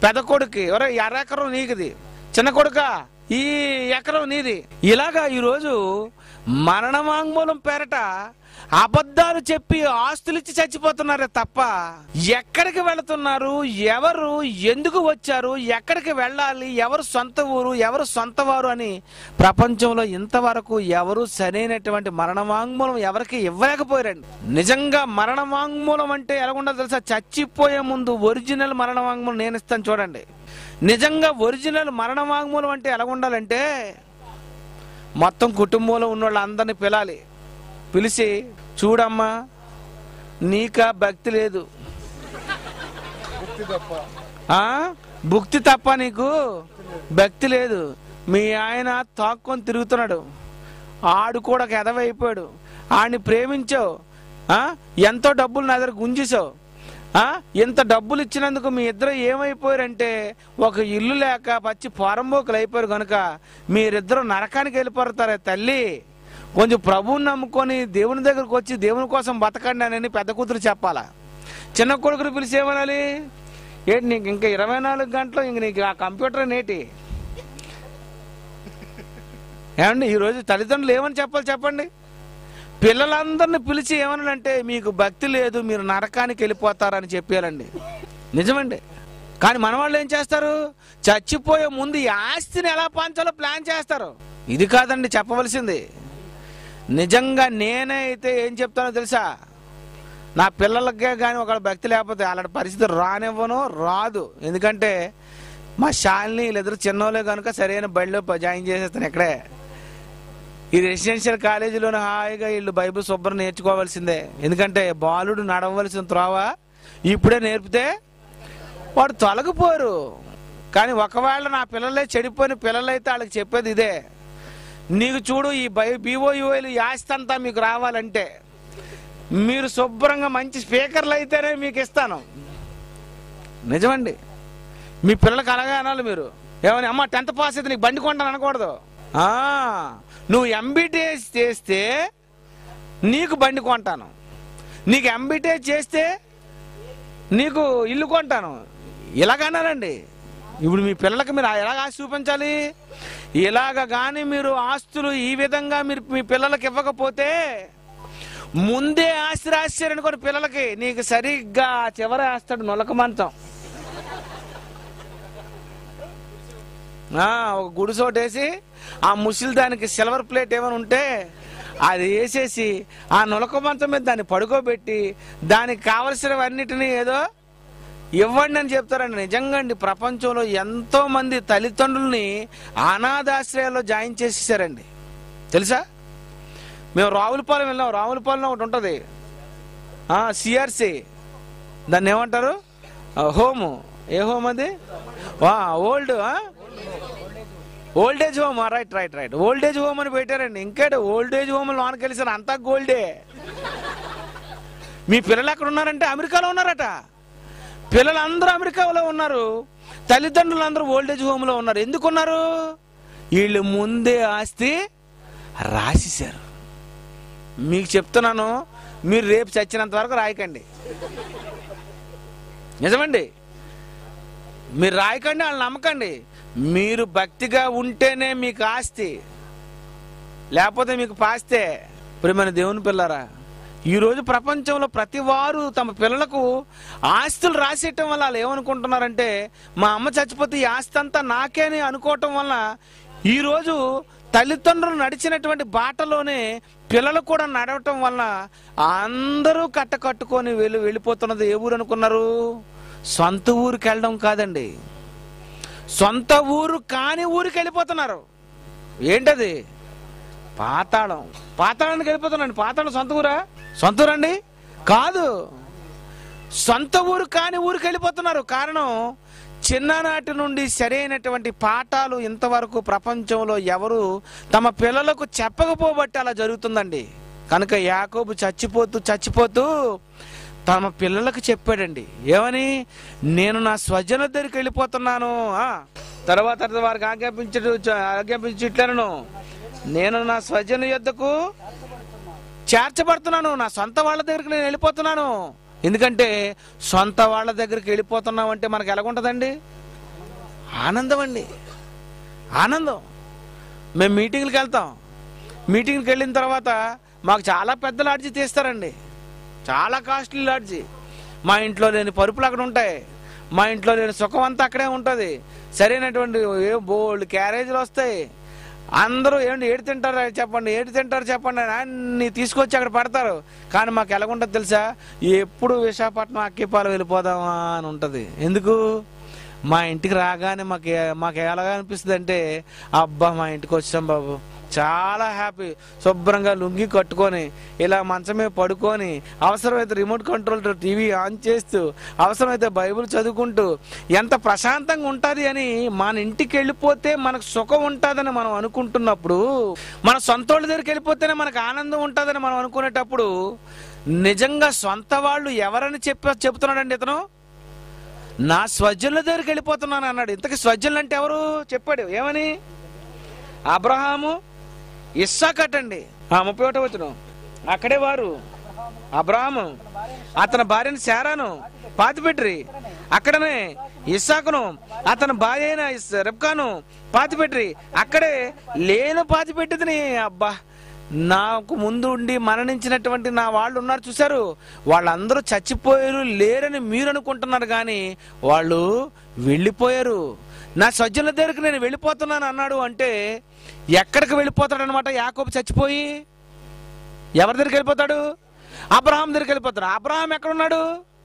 పెద్ద కొడుకు ఎవరో ఎకరం నీకుది చిన్న కొడుక ఈ ఎకరం నీది ఇలాగా ఈరోజు మరణ వాంగ్మూలం పేరట అబద్ధాలు చెప్పి ఆస్తులిచ్చి చచ్చిపోతున్నారే తప్ప ఎక్కడికి వెళుతున్నారు ఎవరు ఎందుకు వచ్చారు ఎక్కడికి వెళ్ళాలి ఎవరు సొంత ఊరు ఎవరు సొంత వారు అని ప్రపంచంలో ఇంతవరకు ఎవరు సరైనటువంటి మరణ వాంగ్మూలం ఎవరికి ఇవ్వలేకపోయారండి నిజంగా మరణ వాంగ్మూలం అంటే ఎలాగుండదు తెలుసా చచ్చిపోయే ముందు ఒరిజినల్ మరణ వాంగ్మూలం నేను ఇస్తాను చూడండి నిజంగా ఒరిజినల్ మరణ వాంగ్మూలం అంటే ఎలా ఉండాలంటే మొత్తం కుటుంబంలో ఉన్న వాళ్ళందరినీ పిలాలి పిలిచి చూడమ్మా నీక భక్తి లేదు భక్తి తప్ప ఆ భుక్తి తప్ప నీకు భక్తి లేదు మీ ఆయన తాక్కొని తిరుగుతున్నాడు ఆడు కూడా ఒక ఎదవైపోయాడు ఆడిని ప్రేమించావు ఆ? ఎంతో డబ్బులు నా దగ్గర గుంజేశావు ఆ? ఇంత డబ్బులు ఇచ్చినందుకు మీ ఇద్దరు ఏమైపోయారంటే ఒక ఇల్లు లేక పచ్చి పోరంబోకులు అయిపోయారు కనుక మీరిద్దరు నరకానికి వెళ్ళిపోతారే తల్లి కొంచెం ప్రభువుని నమ్ముకొని దేవుని దగ్గరకు వచ్చి దేవుని కోసం బతకండి అని పెద్ద కూతురు చెప్పాలా చిన్న కొడుకుని పిలిచి ఏమనాలి ఏంటి నీకు ఇంకా ఇరవై నాలుగు గంటలు ఇంక నీకు ఆ కంప్యూటర్ నేటి ఏమండి ఈరోజు తల్లిదండ్రులు ఏమని చెప్పాలి చెప్పండి పిల్లలందరిని పిలిచి ఏమనంటే మీకు భక్తి లేదు మీరు నరకానికి వెళ్ళిపోతారని చెప్పారండి నిజమండి కానీ మన వాళ్ళు ఏం చేస్తారు చచ్చిపోయే ముందు ఈ ఆస్తిని ఎలా పంచాలో ప్లాన్ చేస్తారు ఇది కాదండి చెప్పవలసింది నిజంగా నేనే అయితే ఏం చెప్తానో తెలుసా నా పిల్లలకే కానీ ఒక భక్తి లేకపోతే అలాంటి పరిస్థితి రానివ్వను రాదు ఎందుకంటే మా శాలిని వీళ్ళిద్దరు చిన్నోళ్ళే కనుక సరైన బడిలో ప- జాయిన్ చేసేస్తాను ఇక్కడే ఈ రెసిడెన్షియల్ కాలేజీలోనే హాయిగా వీళ్ళు బైబిల్ శుభ్రం నేర్చుకోవాల్సిందే ఎందుకంటే బాలుడు నడవలసిన త్రోవ ఇప్పుడే నేర్పితే వాడు తొలగిపోరు కానీ ఒకవేళ నా పిల్లలే చెడిపోయిన పిల్లలైతే వాళ్ళకి చెప్పేది ఇదే నీకు చూడు ఈ బై బీఓయూఐలు ఆస్తి అంతా మీకు రావాలంటే మీరు శుభ్రంగా మంచి స్పీకర్లు అయితేనే మీకు ఇస్తాను నిజమండి మీ పిల్లలకి అలాగే అనాలి మీరు ఏమని అమ్మ టెన్త్ పాస్ అయితే నీకు బండి కొంటాను అనకూడదు ఆ, నువ్వు ఎంబీటీఎస్ చేస్తే నీకు బండి కొంటాను నీకు ఎంబీటీఎస్ చేస్తే నీకు ఇల్లు కొంటాను ఇలాగన్నారండి ఇప్పుడు మీ పిల్లలకి మీరు ఎలాగ ఆస్తి చూపించాలి ఇలాగ కానీ మీరు ఆస్తులు ఈ విధంగా మీరు మీ పిల్లలకి ఇవ్వకపోతే ముందే ఆస్తి రాశారనుకోని పిల్లలకి నీకు సరిగ్గా చివరి వేస్తాడు నొలక మంచం ఆ, ఒక గుడిసోటేసి ఆ ముసిలి దానికి సిల్వర్ ప్లేట్ ఏమైనా ఉంటే అది వేసేసి ఆ నులక మంచం మీద దాన్ని పడుకోబెట్టి దానికి కావలసినవన్నిటినీ ఏదో ఇవ్వండి అని చెప్తారండి నిజంగా అండి ప్రపంచంలో ఎంతో మంది తల్లిదండ్రుల్ని అనాథాశ్రయాల్లో జాయిన్ చేసేసారండి తెలుసా మేము రావులపాలెం వెళ్ళాం రావులపాలెం ఒకటి ఉంటుంది సిఆర్సి దాన్ని ఏమంటారు ఆ, హోము ఏ హోమ్ అది వా old old age home right right right old age home అని పెట్టారండి ఇంకేడు ఓల్డ్ ఏజ్ హోమ్ లోనకి వెళ్ళిసారు అంతా గోల్డే మీ పిల్లలు ఎక్కడ ఉన్నారంటే అమెరికాలో ఉన్నారట పిల్లలందరూ అమెరికాలో ఉన్నారు తల్లిదండ్రులు అందరూ ఓల్డ్ ఏజ్ హోమ్లో ఉన్నారు ఎందుకు ఉన్నారు వీళ్ళు ముందే ఆస్తి రాసేశారు మీకు చెప్తున్నాను మీరు రేపు చచ్చినంత వరకు రాయకండి నిజమండి మీరు రాయకండి వాళ్ళు నమ్మకండి మీరు భక్తిగా ఉంటేనే మీకు ఆస్తి లేకపోతే మీకు పాస్తే ప్రియమైన దేవుని పిల్లరా ఈరోజు ప్రపంచంలో ప్రతి వారు తమ పిల్లలకు ఆస్తులు రాసేయటం వల్ల వాళ్ళు ఏమనుకుంటున్నారంటే మా అమ్మ చచ్చిపోతే ఈ ఆస్తి అంతా నాకే అని అనుకోవటం వల్ల ఈరోజు తల్లిదండ్రులు నడిచినటువంటి బాటలోనే పిల్లలు కూడా నడవటం వల్ల అందరూ కట్ట కట్టుకొని వెళ్ళి వెళ్ళిపోతున్నది ఏ ఊరు అనుకున్నారు సొంత ఊరికి వెళ్ళడం కాదండి సొంత ఊరు కాని ఊరికి వెళ్ళిపోతున్నారు ఏంటది పాతాళం పాతాళానికి వెళ్ళిపోతున్నాండి పాతాళం సొంత ఊరా సొంత ఊరండి కాదు సొంత ఊరు కాని ఊరికి వెళ్ళిపోతున్నారు కారణం చిన్ననాటి నుండి సరైనటువంటి పాఠాలు ఇంతవరకు ప్రపంచంలో ఎవరు తమ పిల్లలకు చెప్పకపోబట్టి అలా జరుగుతుందండి కనుక యాకోబు చచ్చిపోతూ చచ్చిపోతూ తమ పిల్లలకు చెప్పాడండి ఏమని నేను నా స్వజన దగ్గరికి వెళ్ళిపోతున్నాను ఆ, తర్వాత తర్వాత వారికి ఆజ్ఞాపించడు ఆజ్ఞాపించట్లను నేను నా స్వజన యొద్దకు చేర్చబడుతున్నాను నా సొంత వాళ్ళ దగ్గరికి నేను వెళ్ళిపోతున్నాను ఎందుకంటే సొంత వాళ్ళ దగ్గరికి వెళ్ళిపోతున్నాం అంటే మనకు ఎలాగుంటుందండి ఆనందం అండి ఆనందం మేము మీటింగ్లకు వెళ్తాం మీటింగ్కి వెళ్ళిన తర్వాత మాకు చాలా పెద్ద లాడ్జీ తీస్తారండి చాలా కాస్ట్లీ లాడ్జీ మా ఇంట్లో లేని పరుపులు అక్కడ ఉంటాయి మా ఇంట్లో లేని సుఖం అంతా అక్కడే ఉంటుంది సరైనటువంటి ఏ బోల్డ్ క్యారేజీలు వస్తాయి అందరూ ఏంటి ఏడు తింటారు చెప్పండి ఏడు తింటారు చెప్పండి అని అన్ని తీసుకొచ్చి అక్కడ పెడతారు కానీ మాకు ఎలాగుంటుంది తెలుసా ఎప్పుడు విశాఖపట్నం అక్కిపాలు వెళ్ళిపోదామా అని ఉంటుంది ఎందుకు మా ఇంటికి రాగానే మాకు ఏ- మాకు ఎలాగా అనిపిస్తుంది అంటే అబ్బా మా ఇంటికి వచ్చాం బాబు చాలా హ్యాపీ శుభ్రంగా లుంగి కట్టుకొని ఇలా మంచం మీద పడుకొని అవసరమైతే రిమోట్ కంట్రోల్ టీవీ ఆన్ చేస్తూ అవసరమైతే బైబిల్ చదువుకుంటూ ఎంత ప్రశాంతంగా ఉంటుంది అని మన ఇంటికి వెళ్ళిపోతే మనకు సుఖం ఉంటుందని మనం అనుకుంటున్నప్పుడు మన సొంత వాళ్ళ దగ్గరికి వెళ్ళిపోతేనే మనకు ఆనందం ఉంటుందని మనం అనుకునేటప్పుడు నిజంగా సొంత వాళ్ళు ఎవరని చెప్ప చెప్తున్నాడండి ఇతను నా స్వజనుల దగ్గరికి వెళ్ళిపోతున్నాను అన్నాడు ఇంతకీ స్వజనులు అంటే ఎవరు చెప్పాడు ఏమని అబ్రహాము ఇస్సాకటండి ఆ ముప్పై ఒకటో వచ్చిన అక్కడే వారు అబ్రహాము అతని భార్యని శారాను పాతిపెట్రి అక్కడనే ఇస్సాకును అతని భార్య అయిన ఇస్- రెబ్కాను పాతిపెట్రి అక్కడే లేను పాతిపెట్టింది అబ్బా నాకు ముందు ఉండి మరణించినటువంటి నా వాళ్ళు ఉన్నారు చూశారు వాళ్ళందరూ చచ్చిపోయారు లేరని మీరు అనుకుంటున్నారు కానీ వాళ్ళు వెళ్ళిపోయారు నా సజ్జనుల దగ్గరికి నేను వెళ్ళిపోతున్నాను అన్నాడు అంటే ఎక్కడికి వెళ్ళిపోతాడు అనమాట యాకోబు చచ్చిపోయి ఎవరి దగ్గరికి వెళ్ళిపోతాడు అబ్రహాం దగ్గరికి వెళ్ళిపోతాడు అబ్రహాం ఎక్కడున్నాడు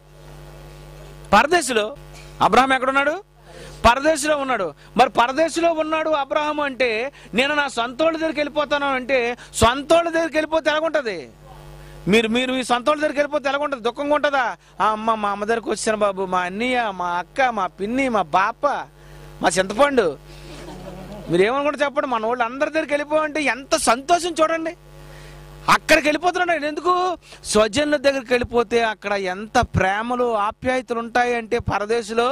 పరదేశులో అబ్రహాం ఎక్కడున్నాడు పరదేశులో ఉన్నాడు మరి పరదేశులో ఉన్నాడు అబ్రహాం అంటే నేను నా సొంతోళ్ళ దగ్గరికి వెళ్ళిపోతాను అంటే సొంతోళ్ళ దగ్గరికి వెళ్ళిపోతే ఎలాగుంటది మీరు మీరు మీ సొంతోళ్ళ దగ్గరికి వెళ్ళిపోతే ఎలాగుంటది దుఃఖంగా ఉంటుందా ఆ అమ్మ మా అమ్మ దగ్గరికి వచ్చాను బాబు మా అన్నయ్య మా అక్క మా పిన్ని మా బాప మా చింతపండు మీరు ఏమనుకుంటే చెప్పండి మన వాళ్ళు అందరి దగ్గరికి వెళ్ళిపోవంటే ఎంత సంతోషం చూడండి అక్కడికి వెళ్ళిపోతున్నాడు ఎందుకు స్వజనుల దగ్గరికి వెళ్ళిపోతే అక్కడ ఎంత ప్రేమలు ఆప్యాయతలు ఉంటాయి అంటే పరదేశంలో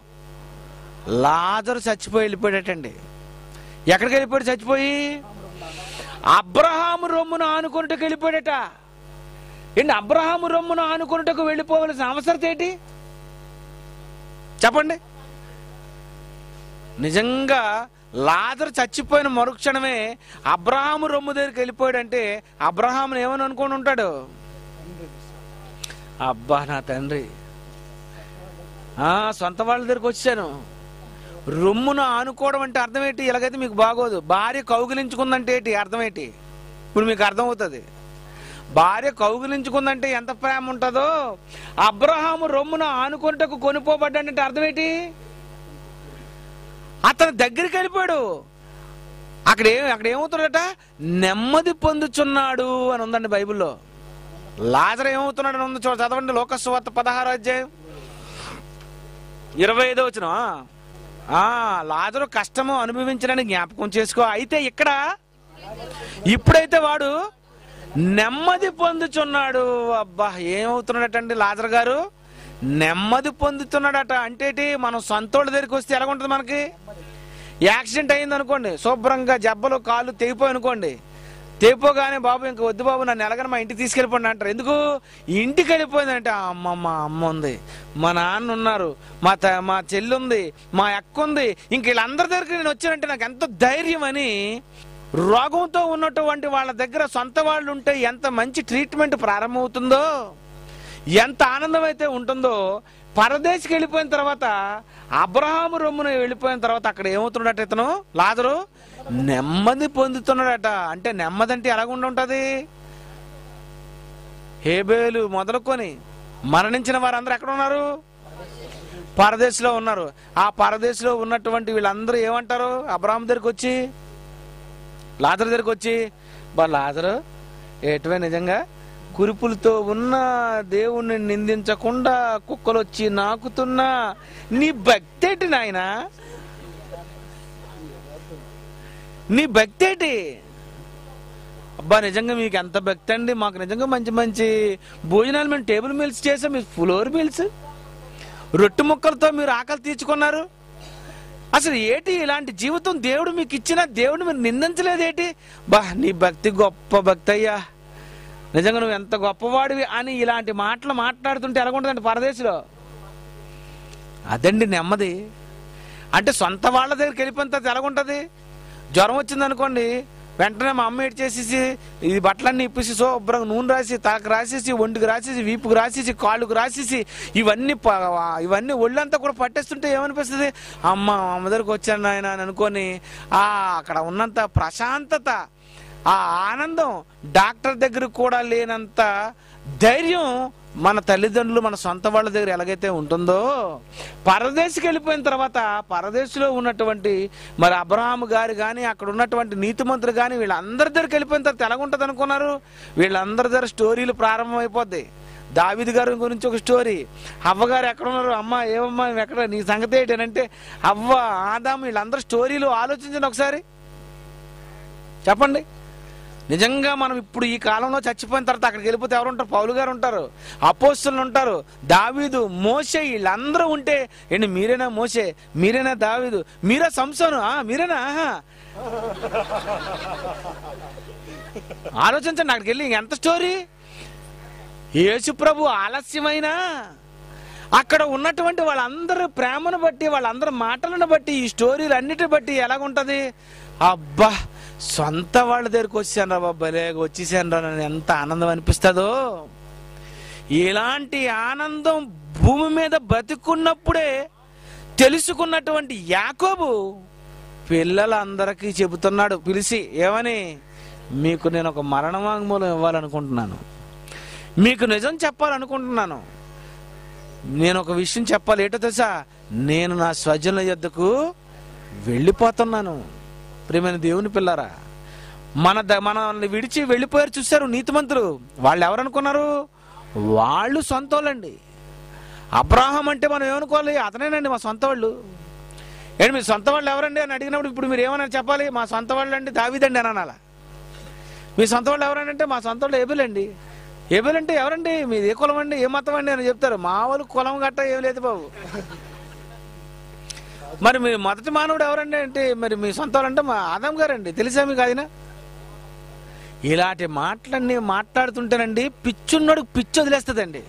లాజరు చచ్చిపోయి వెళ్ళిపోయాడటండి ఎక్కడికి వెళ్ళిపోయాడు చచ్చిపోయి అబ్రహాము రొమ్మును ఆనుకున్నట్టుకు వెళ్ళిపోయాడట ఏంటి అబ్రహాము రొమ్మును ఆనుకున్నట్టుకు వెళ్ళిపోవలసిన అవసరం ఏంటి చెప్పండి నిజంగా లాజరు చచ్చిపోయిన మరుక్షణమే అబ్రహాము రొమ్ము దగ్గరికి వెళ్ళిపోయాడంటే అబ్రహామును ఏమని అనుకొని ఉంటాడు అబ్బా నా తండ్రి ఆ సొంత వాళ్ళ దగ్గరికి వచ్చాను రొమ్మును ఆనుకోవడం అంటే అర్థం ఏంటి ఇలాగైతే మీకు బాగోదు భార్య కౌగిలించుకుందంటే ఏంటి అర్థం ఏంటి ఇప్పుడు మీకు అర్థమవుతుంది భార్య కౌగిలించుకుందంటే ఎంత ప్రేమ ఉంటుందో అబ్రహాము రొమ్మును ఆనుకుంటకు కొనిపోబడ్డాడంటే అర్థం ఏంటి అతని దగ్గరికి వెళ్ళిపోయాడు అక్కడ ఏం అక్కడ ఏమవుతున్నాడట నెమ్మది పొందుచున్నాడు అని ఉందండి బైబిల్లో లాజర్ ఏమవుతున్నాడు అని ఉంది చూడ చదవండి లోకస్వార్త పదహారు అధ్యాయం ఇరవై ఐదో వచ్చిన లాజరు కష్టము అనుభవించడానికి జ్ఞాపకం చేసుకో అయితే ఇక్కడ ఇప్పుడైతే వాడు నెమ్మది పొందుచున్నాడు అబ్బా ఏమవుతున్నాడటండి లాజర్ గారు నెమ్మది పొందుతున్నాడట అంటే ఏంటి? మనం సొంతోళ్ళ దగ్గరికి వస్తే ఎలా ఉంటుంది మనకి యాక్సిడెంట్ అయింది అనుకోండి శుభ్రంగా జబ్బలు కాళ్ళు తెగిపోయి అనుకోండి తెగిపోగానే బాబు ఇంక వద్దు బాబు నన్ను ఎలాగని మా ఇంటికి తీసుకెళ్ళిపోండి అంటారు ఎందుకు ఇంటికి వెళ్ళిపోయిందంటే అమ్మ మా అమ్మ ఉంది మా నాన్న ఉన్నారు మా త మా చెల్లి ఉంది మా అక్క ఉంది ఇంక వీళ్ళందరి దగ్గరికి నేను వచ్చానంటే నాకు ఎంతో ధైర్యం అని రోగంతో ఉన్నటువంటి వాళ్ళ దగ్గర సొంత వాళ్ళు ఉంటే ఎంత మంచి ట్రీట్మెంట్ ప్రారంభమవుతుందో ఎంత ఆనందం అయితే ఉంటుందో పరదేశికి వెళ్ళిపోయిన తర్వాత అబ్రహాము రొమ్మున వెళ్ళిపోయిన తర్వాత అక్కడ ఏమవుతున్నాడట ఇతను లాజరు నెమ్మది పొందుతున్నాడట అంటే నెమ్మది అంటే ఎలాగుండి ఉంటది హేబేలు మొదలుకొని మరణించిన వారందరూ ఎక్కడ ఉన్నారు పరదేశంలో ఉన్నారు ఆ పరదేశంలో ఉన్నటువంటి వీళ్ళందరూ ఏమంటారు అబ్రహాం దగ్గరికి వచ్చి లాజరు దగ్గరికి వచ్చి బా లాజరు ఏటువే నిజంగా కురుపులతో ఉన్న దేవుణ్ణి నిందించకుండా కుక్కలు వచ్చి నాకుతున్నా నీ భక్తేటి నాయనా నీ భక్తేటి అబ్బా నిజంగా మీకు ఎంత భక్తి అండి మాకు నిజంగా మంచి మంచి భోజనాలు మేము టేబుల్ మీల్స్ చేసాం మీ ఫ్లోర్ మీల్స్ రొట్టె ముక్కలతో మీరు ఆకలి తీర్చుకున్నారు అసలు ఏటి ఇలాంటి జీవితం దేవుడు మీకు ఇచ్చిన దేవుడు మీరు నిందించలేదేటి బా నీ భక్తి గొప్ప భక్తి అయ్యా నిజంగా నువ్వు ఎంత గొప్పవాడివి అని ఇలాంటి మాటలు మాట్లాడుతుంటే ఎలాగుంటుందండి పరదేశంలో అదండి నెమ్మది అంటే సొంత వాళ్ళ దగ్గరికి వెళ్ళిపోయిన తర్వాత ఎలాగుంటుంది జ్వరం వచ్చింది అనుకోండి వెంటనే మా అమ్మ చేసేసి ఈ బట్టలన్నీ ఇప్పేసి శుభ్రంగా నూనె రాసి తలకు రాసేసి ఒంటికి రాసేసి వీపుకి రాసేసి కాళ్ళకు రాసేసి ఇవన్నీ ప- ఇవన్నీ ఒళ్ళంతా కూడా పట్టేస్తుంటే ఏమనిపిస్తుంది అమ్మ మా అమ్మ దగ్గరికి వచ్చాను నాయన అని అనుకొని ఆ అక్కడ ఉన్నంత ప్రశాంతత ఆ ఆనందం డాక్టర్ దగ్గర కూడా లేనంత ధైర్యం మన తల్లిదండ్రులు మన సొంత వాళ్ళ దగ్గర ఎలాగైతే ఉంటుందో పరదేశికి వెళ్ళిపోయిన తర్వాత పరదేశంలో ఉన్నటువంటి మరి అబ్రహాం గారు కానీ అక్కడ ఉన్నటువంటి నీతిమంతులు కానీ వీళ్ళందరి దగ్గరికి వెళ్ళిపోయిన తర్వాత ఎలాగుంటుంది అనుకున్నారు వీళ్ళందరి దగ్గర స్టోరీలు ప్రారంభమైపోద్ది దావిది గారి గురించి ఒక స్టోరీ అవ్వ గారు ఎక్కడ ఉన్నారు అమ్మ ఏమమ్మా నువ్వు ఎక్కడ నీ సంగతి ఏంటంటే అవ్వ ఆదాము వీళ్ళందరూ స్టోరీలు ఆలోచించండి ఒకసారి చెప్పండి నిజంగా మనం ఇప్పుడు ఈ కాలంలో చచ్చిపోయిన తర్వాత అక్కడికి వెళ్ళిపోతే ఎవరు ఉంటారు పౌలు గారు ఉంటారు అపోస్తులు ఉంటారు దావీదు మోసే వీళ్ళందరూ ఉంటే ఏంటి మీరేనా మోసే మీరేనా దావీదు మీరా సంసోను ఆ, మీరేనా ఆహా. ఆలోచించండి అక్కడికి వెళ్ళి ఎంత స్టోరీ యేసు ప్రభు ఆలస్యమైనా అక్కడ ఉన్నటువంటి వాళ్ళందరూ ప్రేమను బట్టి వాళ్ళందరి మాటలను బట్టి ఈ స్టోరీలు అన్నిటిని బట్టి ఎలాగుంటది అబ్బా సొంత వాళ్ళ దగ్గరికి వచ్చాను రా బాబలే వచ్చేసాను రా అని ఎంత ఆనందం అనిపిస్తుందో ఇలాంటి ఆనందం భూమి మీద బతుకున్నప్పుడే తెలుసుకున్నటువంటి యాకోబు పిల్లలందరికీ చెబుతున్నాడు పిలిచి ఏమని మీకు నేను ఒక మరణ వాంగ్మూలం ఇవ్వాలనుకుంటున్నాను మీకు నిజం చెప్పాలనుకుంటున్నాను నేను ఒక విషయం చెప్పాలి ఏంటో తెలుసా నేను నా స్వజనుల యొద్దకు వెళ్ళిపోతున్నాను ప్రేమైన దేవుని పిల్లరా మన ద- మనల్ని విడిచి వెళ్ళిపోయారు చూశారు నీతిమంతులు వాళ్ళు ఎవరనుకున్నారు వాళ్ళు సొంత వాళ్ళండి అబ్రాహం అంటే మనం ఏమనుకోవాలి అతనేనండి మా సొంత వాళ్ళు ఏంటి మీ సొంత వాళ్ళు ఎవరండి అని అడిగినప్పుడు ఇప్పుడు మీరు ఏమన్నా చెప్పాలి మా సొంత వాళ్ళు అండి దావిదండి అని అనాలా మీ సొంత వాళ్ళు ఎవరండి అంటే మా సొంత వాళ్ళు ఏబులండి ఏబుల్ అంటే ఎవరండి మీది ఏ కులం అండి ఏ మతం అండి అని చెప్తారు మా వాళ్ళు కులం గట్ట ఏం లేదు బాబు మరి మీ మొదటి మానవుడు ఎవరండి అంటే మరి మీ సొంత వాళ్ళు అంటే మా ఆదం గారండి తెలుసా మీకు ఆయన ఇలాంటి మాటలన్నీ మాట్లాడుతుంటేనండి పిచ్చున్నోడు పిచ్చి వదిలేస్తుందండి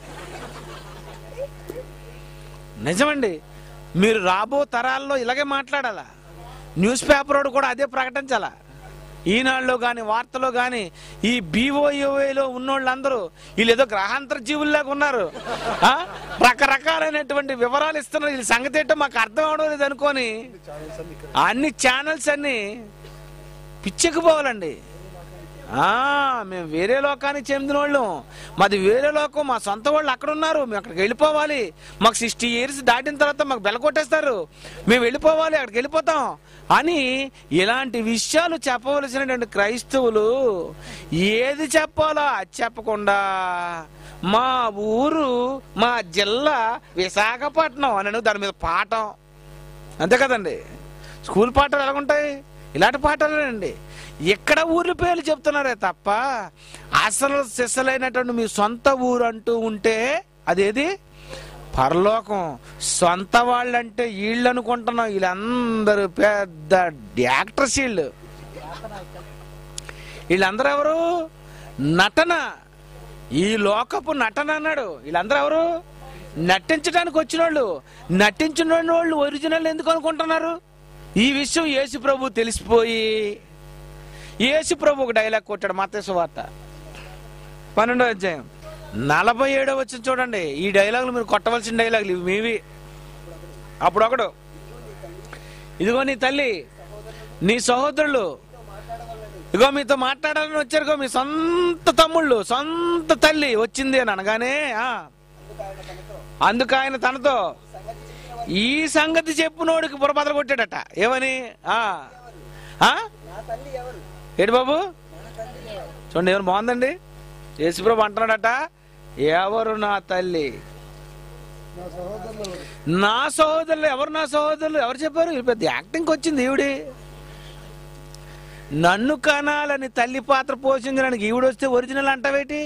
నిజమండి మీరు రాబో తరాల్లో ఇలాగే మాట్లాడాలా న్యూస్ పేపర్ వాడు కూడా అదే ప్రకటించాలా ఈనాడులో కానీ వార్తలో కానీ ఈ బీఓఏలో ఉన్నోళ్ళందరూ వీళ్ళు ఏదో గ్రహాంతర జీవుల్లాగా ఉన్నారు ఆ? రకరకాలైనటువంటి వివరాలు ఇస్తున్నారు వీళ్ళ సంగతి ఏంటో మాకు అర్థం అవడం లేదు అనుకొని అన్ని ఛానల్స్ అన్ని పిచ్చెక్కిపోవాలండి ఆ, మేము వేరే లోకానికి చెందిన వాళ్ళం మాది వేరే లోకం మా సొంత వాళ్ళు అక్కడ ఉన్నారు మేము అక్కడికి వెళ్ళిపోవాలి మాకు సిక్స్టీ ఇయర్స్ దాటిన తర్వాత మాకు బెల కొట్టేస్తారు మేము వెళ్ళిపోవాలి అక్కడికి వెళ్ళిపోతాం అని ఇలాంటి విషయాలు చెప్పవలసినటువంటి క్రైస్తవులు ఏది చెప్పాలో అది చెప్పకుండా మా ఊరు మా జిల్లా విశాఖపట్నం అని దాని మీద పాఠం అంతే కదండి స్కూల్ పాఠాలు ఎలాగుంటాయి ఇలాంటి పాఠాలేనండి ఎక్కడ ఊర్ల పేర్లు చెప్తున్నారే తప్ప అసలు సిసలైనటువంటి మీ సొంత ఊరు అంటూ ఉంటే అదేది పరలోకం సొంత వాళ్ళంటే వీళ్ళు అనుకుంటున్నాం వీళ్ళందరూ పెద్ద యాక్టర్స్ వీళ్ళు వీళ్ళందరూ ఎవరు నటన ఈ లోకపు నటన అన్నాడు వీళ్ళందరూ ఎవరు నటించడానికి వచ్చిన వాళ్ళు నటించిన వాళ్ళు ఒరిజినల్ ఎందుకు అనుకుంటున్నారు ఈ విషయం యేసు ప్రభు తెలిసిపోయి యేసు ప్రభు ఒక డైలాగ్ కొట్టాడు మతేసు వార్త పన్నెండో అధ్యాయం నలభై ఏడో వచ్చి చూడండి ఈ డైలాగులు మీరు కొట్టవలసిన డైలాగులు ఇవి మీవి అప్పుడు ఒకడు ఇదిగో నీ తల్లి నీ సహోదరులు ఇగో మీతో మాట్లాడాలని వచ్చారు ఇగో మీ సొంత తమ్ముళ్ళు సొంత తల్లి వచ్చింది అని అనగానే ఆ, అందుకు ఆయన తనతో ఈ సంగతి చెప్పునోడికి బుర్రబదలు కొట్టాడట ఏమని ఆ ఆ? ఏంటి బాబు చూడండి ఎవరు బాగుందండి యేసుప్రభు అంటున్నాడట ఎవరు నా తల్లి నా సహోదరులు ఎవరు? నా సహోదరులు ఎవరు నా సహోదరులు ఎవరు చెప్పారు ఇది పెద్ద యాక్టింగ్కి వచ్చింది ఈవిడి నన్ను కనాలని తల్లి పాత్ర పోషించడానికి ఈవిడ వస్తే ఒరిజినల్ అంటావేటి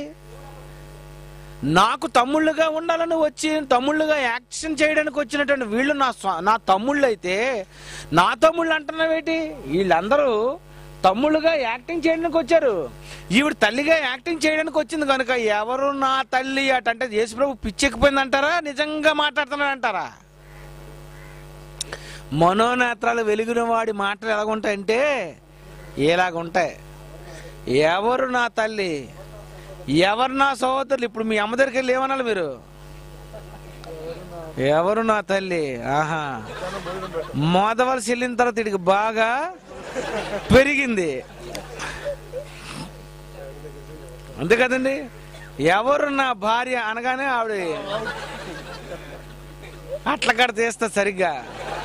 నాకు తమ్ముళ్ళుగా ఉండాలని వచ్చి తమ్ముళ్ళుగా యాక్షన్ చేయడానికి వచ్చినటువంటి వీళ్ళు నా స్వ- నా తమ్ముళ్ళు అయితే నా తమ్ముళ్ళు అంటున్నావేటి వీళ్ళందరూ తమ్ముళ్ళుగా యాక్టింగ్ చేయడానికి వచ్చారు ఈవిడ తల్లిగా యాక్టింగ్ చేయడానికి వచ్చింది కనుక ఎవరు నా తల్లి అట అంటే యేసుప్రభు పిచ్చెక్కిపోయింది అంటారా నిజంగా మాట్లాడుతున్నాడు అంటారా మనోనేత్రాలు వెలిగిన వాడి మాటలు ఎలాగుంటాయంటే ఇలాగుంటాయి ఎవరు నా తల్లి ఎవరు నా సహోదరులు ఇప్పుడు మీ అమ్మ దగ్గరికి వెళ్ళి ఏమనాలి మీరు ఎవరు నా తల్లి ఆహా మోదవలసి వెళ్ళిన తర్వాత ఇడికి బాగా పెరిగింది అంతే కదండి ఎవరు నా భార్య అనగానే ఆవిడ అట్ల కడ తీస్తా సరిగ్గా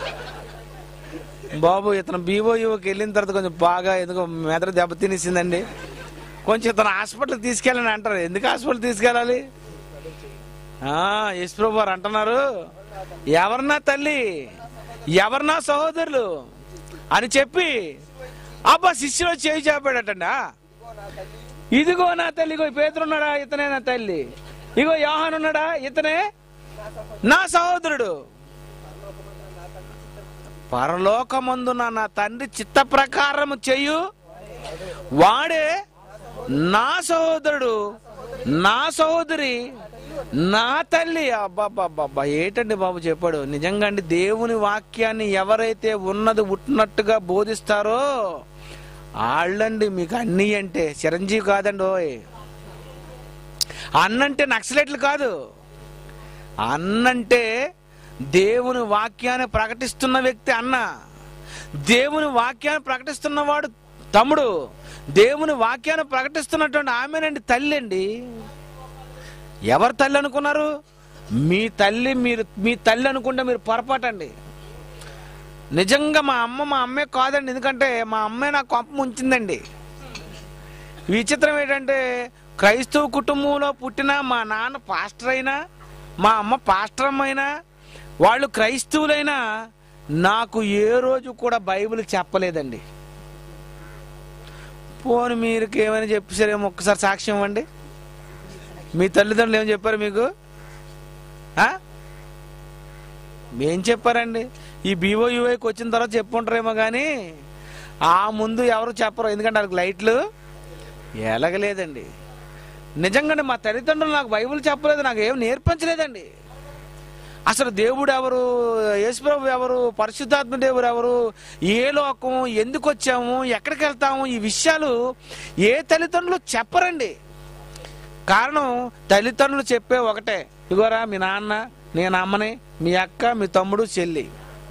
బాబు ఇతను బీఓయూకి వెళ్ళిన తర్వాత కొంచెం బాగా ఎందుకో మెదడు దెబ్బ తినేసిందండి కొంచెం ఇతను హాస్పిటల్ తీసుకెళ్ళని అంటారు ఎందుకు హాస్పిటల్ తీసుకెళ్ళాలి ఆ, యేసు ప్రభు వారు అంటున్నారు ఎవరన్నా తల్లి ఎవరన్నా సహోదరులు అని చెప్పి అబ్బా శిష్యులో చేయి చేపాడటండా ఇదిగో నా తల్లి ఇగో పేతురున్నాడా ఇతనే నా తల్లి ఇగో యోహానున్నాడా ఇతనే నా సహోదరుడు పరలోకమందున నా తండ్రి చిత్త ప్రకారము చెయ్యు వాడే నా సహోదరుడు నా సహోదరి నా తల్లి అబ్బాబ్బాబ్బా ఏంటండి బాబు చెప్పాడు నిజంగా అండి దేవుని వాక్యాన్ని ఎవరైతే ఉన్నది ఉట్టినట్టుగా బోధిస్తారో వాళ్ళండి మీకు అన్నీ అంటే చిరంజీవి కాదండి ఓయ్ అన్నంటే నక్సలెట్లు కాదు అన్నంటే దేవుని వాక్యాన్ని ప్రకటిస్తున్న వ్యక్తి అన్న దేవుని వాక్యాన్ని ప్రకటిస్తున్నవాడు తమ్ముడు దేవుని వాక్యాన్ని ప్రకటిస్తున్నటువంటి ఆమెనండి తల్లి అండి ఎవరు తల్లి అనుకున్నారు మీ తల్లి మీరు మీ తల్లి అనుకుంటే మీరు పొరపాటండి నిజంగా మా అమ్మ మా అమ్మే కాదండి ఎందుకంటే మా అమ్మే నా కొంప ఉంచిందండి విచిత్రం ఏంటంటే క్రైస్తవ కుటుంబంలో పుట్టిన మా నాన్న పాస్టర్ అయినా మా అమ్మ పాస్టర్ అమ్మ అయినా వాళ్ళు క్రైస్తవులైనా నాకు ఏ రోజు కూడా బైబిల్ చెప్పలేదండి పోని మీరు ఏమైనా చెప్పేసారేమో ఒక్కసారి సాక్ష్యం ఇవ్వండి మీ తల్లిదండ్రులు ఏం చెప్పారు మీకు ఆ? ఏం చెప్పారండి ఈ బీఓయూఐకి వచ్చిన తర్వాత చెప్పుంటారేమో కానీ ఆ ముందు ఎవరు చెప్పరు ఎందుకంటే వాళ్ళకి లైట్లు ఎలగలేదండి నిజంగానే మా తల్లిదండ్రులు నాకు బైబిల్ చెప్పలేదు నాకు ఏం నేర్పించలేదండి అసలు దేవుడు ఎవరు యేసుప్రభు ఎవరు పరిశుద్ధాత్మ దేవుడు ఎవరు ఏ లోకం ఎందుకు వచ్చాము ఎక్కడికి వెళ్తాము ఈ విషయాలు ఏ తల్లిదండ్రులు చెప్పరండి కారణం తల్లిదండ్రులు చెప్పే ఒకటే ఇగోరా మీ నాన్న నేను అమ్మని మీ అక్క మీ తమ్ముడు చెల్లి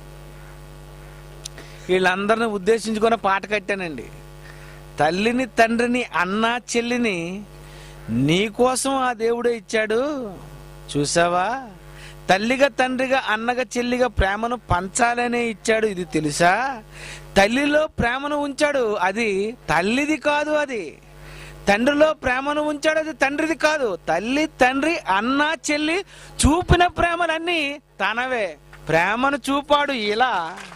వీళ్ళందరిని ఉద్దేశించుకొని పాట కట్టానండి తల్లిని తండ్రిని అన్న చెల్లిని నీకోసం ఆ దేవుడే ఇచ్చాడు చూసావా తల్లిగా తండ్రిగా అన్నగా చెల్లిగా ప్రేమను పంచాలనే ఇచ్చాడు ఇది తెలుసా తల్లిలో ప్రేమను ఉంచాడు అది తల్లిది కాదు అది తండ్రిలో ప్రేమను ఉంచాడు అది తండ్రిది కాదు తల్లి తండ్రి అన్న చెల్లి చూపిన ప్రేమలన్నీ తనవే ప్రేమను చూపాడు ఇలా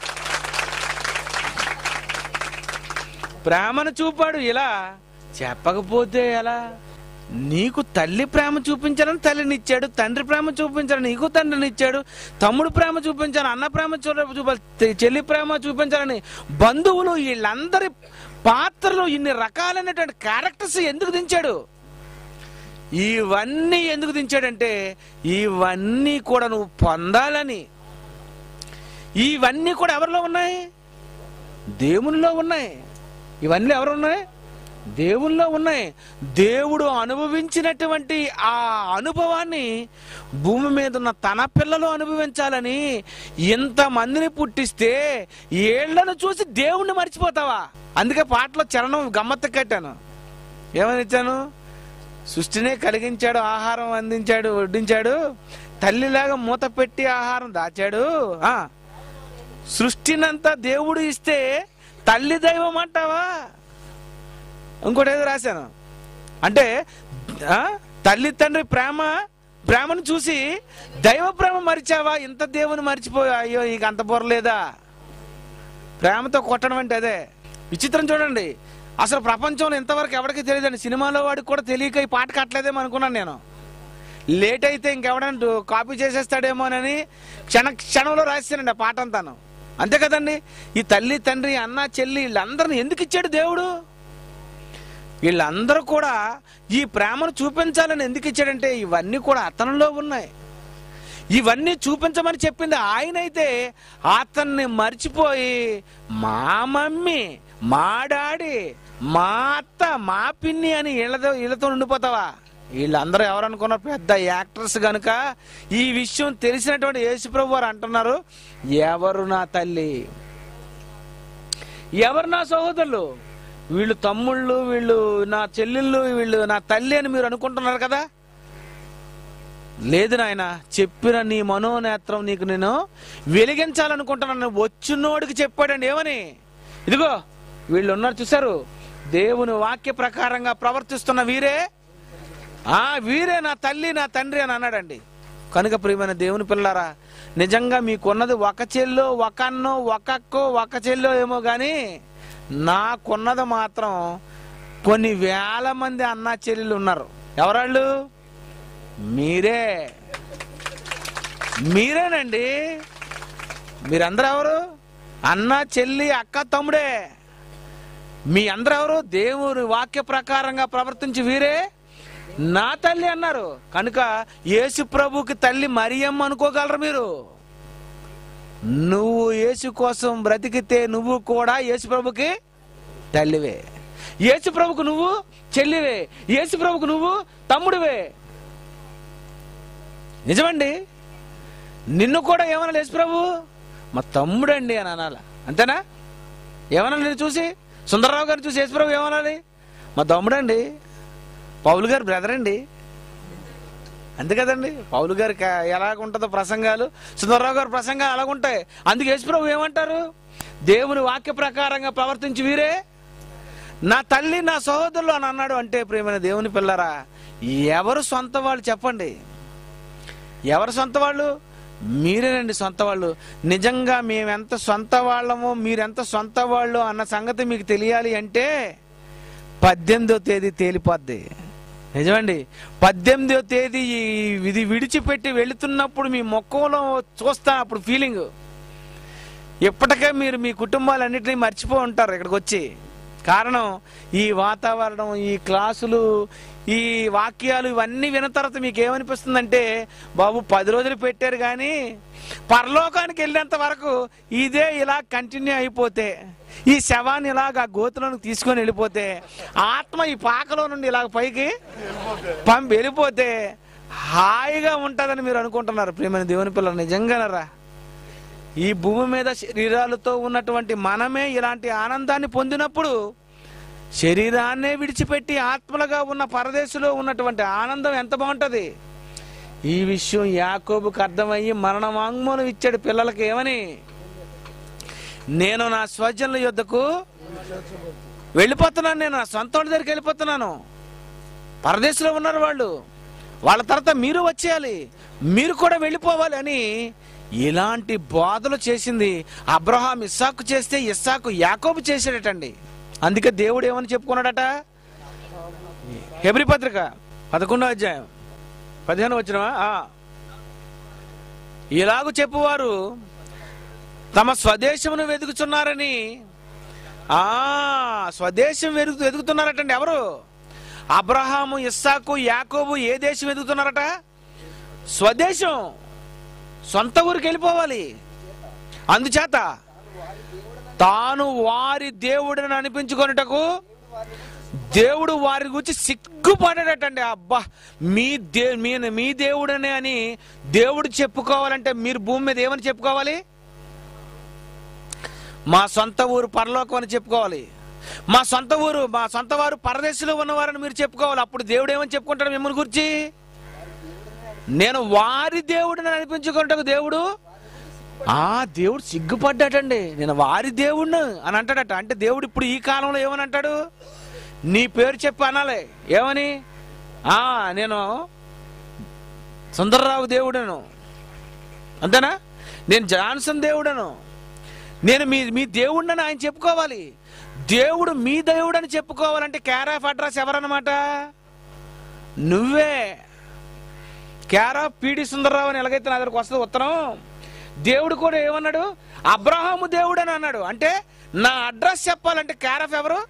ప్రేమను చూపాడు ఇలా చెప్పకపోతే ఎలా నీకు తల్లి ప్రేమ చూపించాలని తల్లిని ఇచ్చాడు తండ్రి ప్రేమ చూపించాలని నీకు తండ్రిని ఇచ్చాడు తమ్ముడు ప్రేమ చూపించాలని అన్న ప్రేమ చూ- చూపాలి తె- చెల్లి ప్రేమ చూపించాలని బంధువులు వీళ్ళందరి పాత్రలు ఇన్ని రకాలైనటువంటి క్యారెక్టర్స్ ఎందుకు దించాడు ఇవన్నీ ఎందుకు దించాడంటే ఇవన్నీ కూడా నువ్వు పొందాలని ఇవన్నీ కూడా ఎవరిలో ఉన్నాయి దేవునిలో ఉన్నాయి ఇవన్నీ ఎవరు ఉన్నాయి దేవుల్లో ఉన్నాయి దేవుడు అనుభవించినటువంటి ఆ అనుభవాన్ని భూమి మీద ఉన్న తన పిల్లలు అనుభవించాలని ఇంతమందిని పుట్టిస్తే ఏళ్లను చూసి దేవుణ్ణి మర్చిపోతావా అందుకే పాటలో చరణం గమ్మత్తు కట్టాను ఏమని ఇచ్చాను సృష్టినే కలిగించాడు ఆహారం అందించాడు వడ్డించాడు తల్లిలాగా మూత పెట్టి ఆహారం దాచాడు ఆ సృష్టినంతా దేవుడు ఇస్తే తల్లి దైవం అంటావా ఇంకోటి ఏదో రాశాను అంటే ఆ, తల్లి తండ్రి ప్రేమ ప్రేమను చూసి దైవ ప్రేమ మరిచావా ఇంత దేవుని మర్చిపోయా అయ్యో నీకు అంత బొరలేదా ప్రేమతో కొట్టడం అంటే అదే విచిత్రం చూడండి అసలు ప్రపంచంలో ఇంతవరకు ఎవరికి తెలియదండి సినిమాలో వాడికి కూడా తెలియక ఈ పాట కట్టలేదేమో అనుకున్నాను నేను లేట్ అయితే ఇంకెవడన్నా కాపీ చేసేస్తాడేమోనని క్షణ క్షణంలో రాశానండి ఆ పాట అంతాను అంతే కదండి ఈ తల్లి తండ్రి అన్న చెల్లి వీళ్ళందరిని ఎందుకు ఇచ్చాడు దేవుడు వీళ్ళందరూ కూడా ఈ ప్రేమను చూపించాలని ఎందుకు ఇచ్చాడంటే ఇవన్నీ కూడా అతనిలో ఉన్నాయి ఇవన్నీ చూపించమని చెప్పింది ఆయన అయితే అతన్ని మర్చిపోయి మా మమ్మీ మా డాడీ మా అత్త మా పిన్ని అని వీళ్ళతో వీళ్ళతో ఉండిపోతావా వీళ్ళందరూ ఎవరు అనుకున్నారు పెద్ద యాక్టర్స్ కనుక ఈ విషయం తెలిసినటువంటి యేసుప్రభు వారు అంటున్నారు ఎవరు నా తల్లి ఎవరు నా సహోదరులు వీళ్ళు తమ్ముళ్ళు వీళ్ళు నా చెల్లెళ్ళు వీళ్ళు నా తల్లి అని మీరు అనుకుంటున్నారు కదా లేదు నాయన చెప్పిన నీ మనోనేత్రం నీకు నేను వెలిగించాలనుకుంటున్నాను వచ్చినోడికి చెప్పాడండి ఏమని ఇదిగో వీళ్ళు ఉన్నారు చూశారు దేవుని వాక్య ప్రకారంగా ప్రవర్తిస్తున్న వీరే ఆ వీరే నా తల్లి నా తండ్రి అని అన్నాడండి కనుక ప్రియమైన దేవుని పిల్లారా నిజంగా మీకున్నది ఒక చెల్లో ఒక అన్నో ఒక అక్కో ఒక చెల్లో ఏమో కానీ నాకున్నది మాత్రం కొన్ని వేల మంది అన్న చెల్లెలు ఉన్నారు ఎవరాళ్ళు మీరే మీరేనండి మీరందరూ ఎవరు అన్న చెల్లి అక్క తమ్ముడే మీ అందరూ ఎవరు దేవుని వాక్య ప్రకారంగా ప్రవర్తించి వీరే నా తల్లి అన్నారు కనుక యేసు ప్రభుకి తల్లి మరియమ్మ అనుకోగలరు మీరు నువ్వు యేసు కోసం బ్రతికితే నువ్వు కూడా యేసు ప్రభుకి తల్లివే యేసు ప్రభుకు నువ్వు చెల్లివే యేసు ప్రభుకు నువ్వు తమ్ముడివే నిజమండి నిన్ను కూడా ఏమనాలి యేసు ప్రభు మా తమ్ముడండి అని అనాల అంతేనా ఏమనాలి నేను చూసి సుందరరావు గారిని చూసి యేసు ప్రభు ఏమనాలి మా తమ్ముడండి పౌలు గారు బ్రదర్ అండి అంతే కదండి పౌలు గారికి ఎలాగ ఉంటుందో ప్రసంగాలు సుందరరావు గారి ప్రసంగాలు అలాగుంటాయి అందుకే యేసుప్రభు ఏమంటారు దేవుని వాక్య ప్రకారంగా ప్రవర్తించి వీరే నా తల్లి నా సహోదరులు అని అన్నాడు అంటే ప్రియమైన దేవుని పిల్లరా ఎవరు సొంత వాళ్ళు చెప్పండి ఎవరు సొంత వాళ్ళు మీరేనండి సొంత వాళ్ళు నిజంగా మేమెంత సొంత వాళ్ళమో మీరెంత సొంత వాళ్ళు అన్న సంగతి మీకు తెలియాలి అంటే పద్దెనిమిదో తేదీ తేలిపోద్ది నిజమండి పద్దెనిమిదో తేదీ ఈ- ఇది విడిచిపెట్టి వెళుతున్నప్పుడు మీ మొక్కలో చూస్తా అప్పుడు ఫీలింగ్ ఇప్పటికే మీరు మీ కుటుంబాలన్నింటినీ మర్చిపో ఉంటారు ఇక్కడికి వచ్చి కారణం ఈ వాతావరణం ఈ క్లాసులు ఈ వాక్యాలు ఇవన్నీ విన్న తర్వాత మీకు ఏమనిపిస్తుందంటే బాబు పది రోజులు పెట్టారు కానీ పరలోకానికి వెళ్ళేంత వరకు ఇదే ఇలా కంటిన్యూ అయిపోతే ఈ శవాన్ని ఇలాగ ఆ గోతులోకి తీసుకొని వెళ్ళిపోతే ఆత్మ ఈ పాకలో నుండి ఇలాగ పైకి పంపి వెళ్ళిపోతే హాయిగా ఉంటుందని మీరు అనుకుంటున్నారు ప్రియమైన దేవుని పిల్లలు నిజంగానరా ఈ భూమి మీద శరీరాలతో ఉన్నటువంటి మనమే ఇలాంటి ఆనందాన్ని పొందినప్పుడు శరీరాన్నే విడిచిపెట్టి ఆత్మలుగా ఉన్న పరదేశంలో ఉన్నటువంటి ఆనందం ఎంత బాగుంటది ఈ విషయం యాకోబుకు అర్థమయ్యి మరణ వాంగ్మూలం ఇచ్చాడు పిల్లలకి ఏమని నేను నా స్వజనుల యొద్దకు వెళ్ళిపోతున్నాను నేను నా సొంత వాళ్ళ దగ్గరికి వెళ్ళిపోతున్నాను పరదేశంలో ఉన్నారు వాళ్ళు వాళ్ళ తర్వాత మీరు వచ్చేయాలి మీరు కూడా వెళ్ళిపోవాలి అని ఇలాంటి బాధలు చేసింది అబ్రహాం ఇస్సాకు చేస్తే ఇస్సాకు యాకోబు చేసాడటండి అందుకే దేవుడు ఏమని చెప్పుకున్నాడట హెబ్రి పత్రిక పదకొండో అధ్యాయం పదిహేను వచ్చినవా ఇలాగూ చెప్పువారు తమ స్వదేశమును వెతుకుతున్నారని ఆ స్వదేశం వెతుకు వెతుకుతున్నారటండి ఎవరు అబ్రహాము ఇస్సాకు యాకోబు ఏ దేశం వెతుకుతున్నారట స్వదేశం సొంత ఊరికి వెళ్ళిపోవాలి అందుచేత తాను వారి దేవుడిని అనిపించుకొనుటకు దేవుడు వారి గురించి సిగ్గుపడాడటండి అబ్బా మీ దే మీ మీ దేవుడనే అని దేవుడు చెప్పుకోవాలంటే మీరు భూమి మీద ఏమని చెప్పుకోవాలి మా సొంత ఊరు పరలోకం అని చెప్పుకోవాలి మా సొంత ఊరు మా సొంత వారు పరదేశంలో ఉన్నవారని మీరు చెప్పుకోవాలి అప్పుడు దేవుడు ఏమని చెప్పుకుంటాడు మిమ్మల్ని గురించి నేను వారి దేవుడిని అనిపించుకుంటకు దేవుడు ఆ దేవుడు సిగ్గుపడ్డాటండి నేను వారి దేవుడిని అని అంటాడట అంటే దేవుడు ఇప్పుడు ఈ కాలంలో ఏమని అంటాడు నీ పేరు చెప్పి అనాలి ఏమని ఆ నేను సుందర్రావు దేవుడను అంతేనా నేను జాన్సన్ దేవుడను నేను మీ మీ దేవుడిని ఆయన చెప్పుకోవాలి దేవుడు మీ దేవుడు అని చెప్పుకోవాలంటే కేర్ ఆఫ్ అడ్రస్ ఎవరన్నమాట నువ్వే కేర్ ఆఫ్ పీడి సుందరరావు అని ఎలాగైతే నా దగ్గరకు వస్తుంది ఉత్తరం దేవుడు కూడా ఏమన్నాడు అబ్రహాము దేవుడు అని అన్నాడు అంటే నా అడ్రస్ చెప్పాలంటే కేర్ ఆఫ్ ఎవరు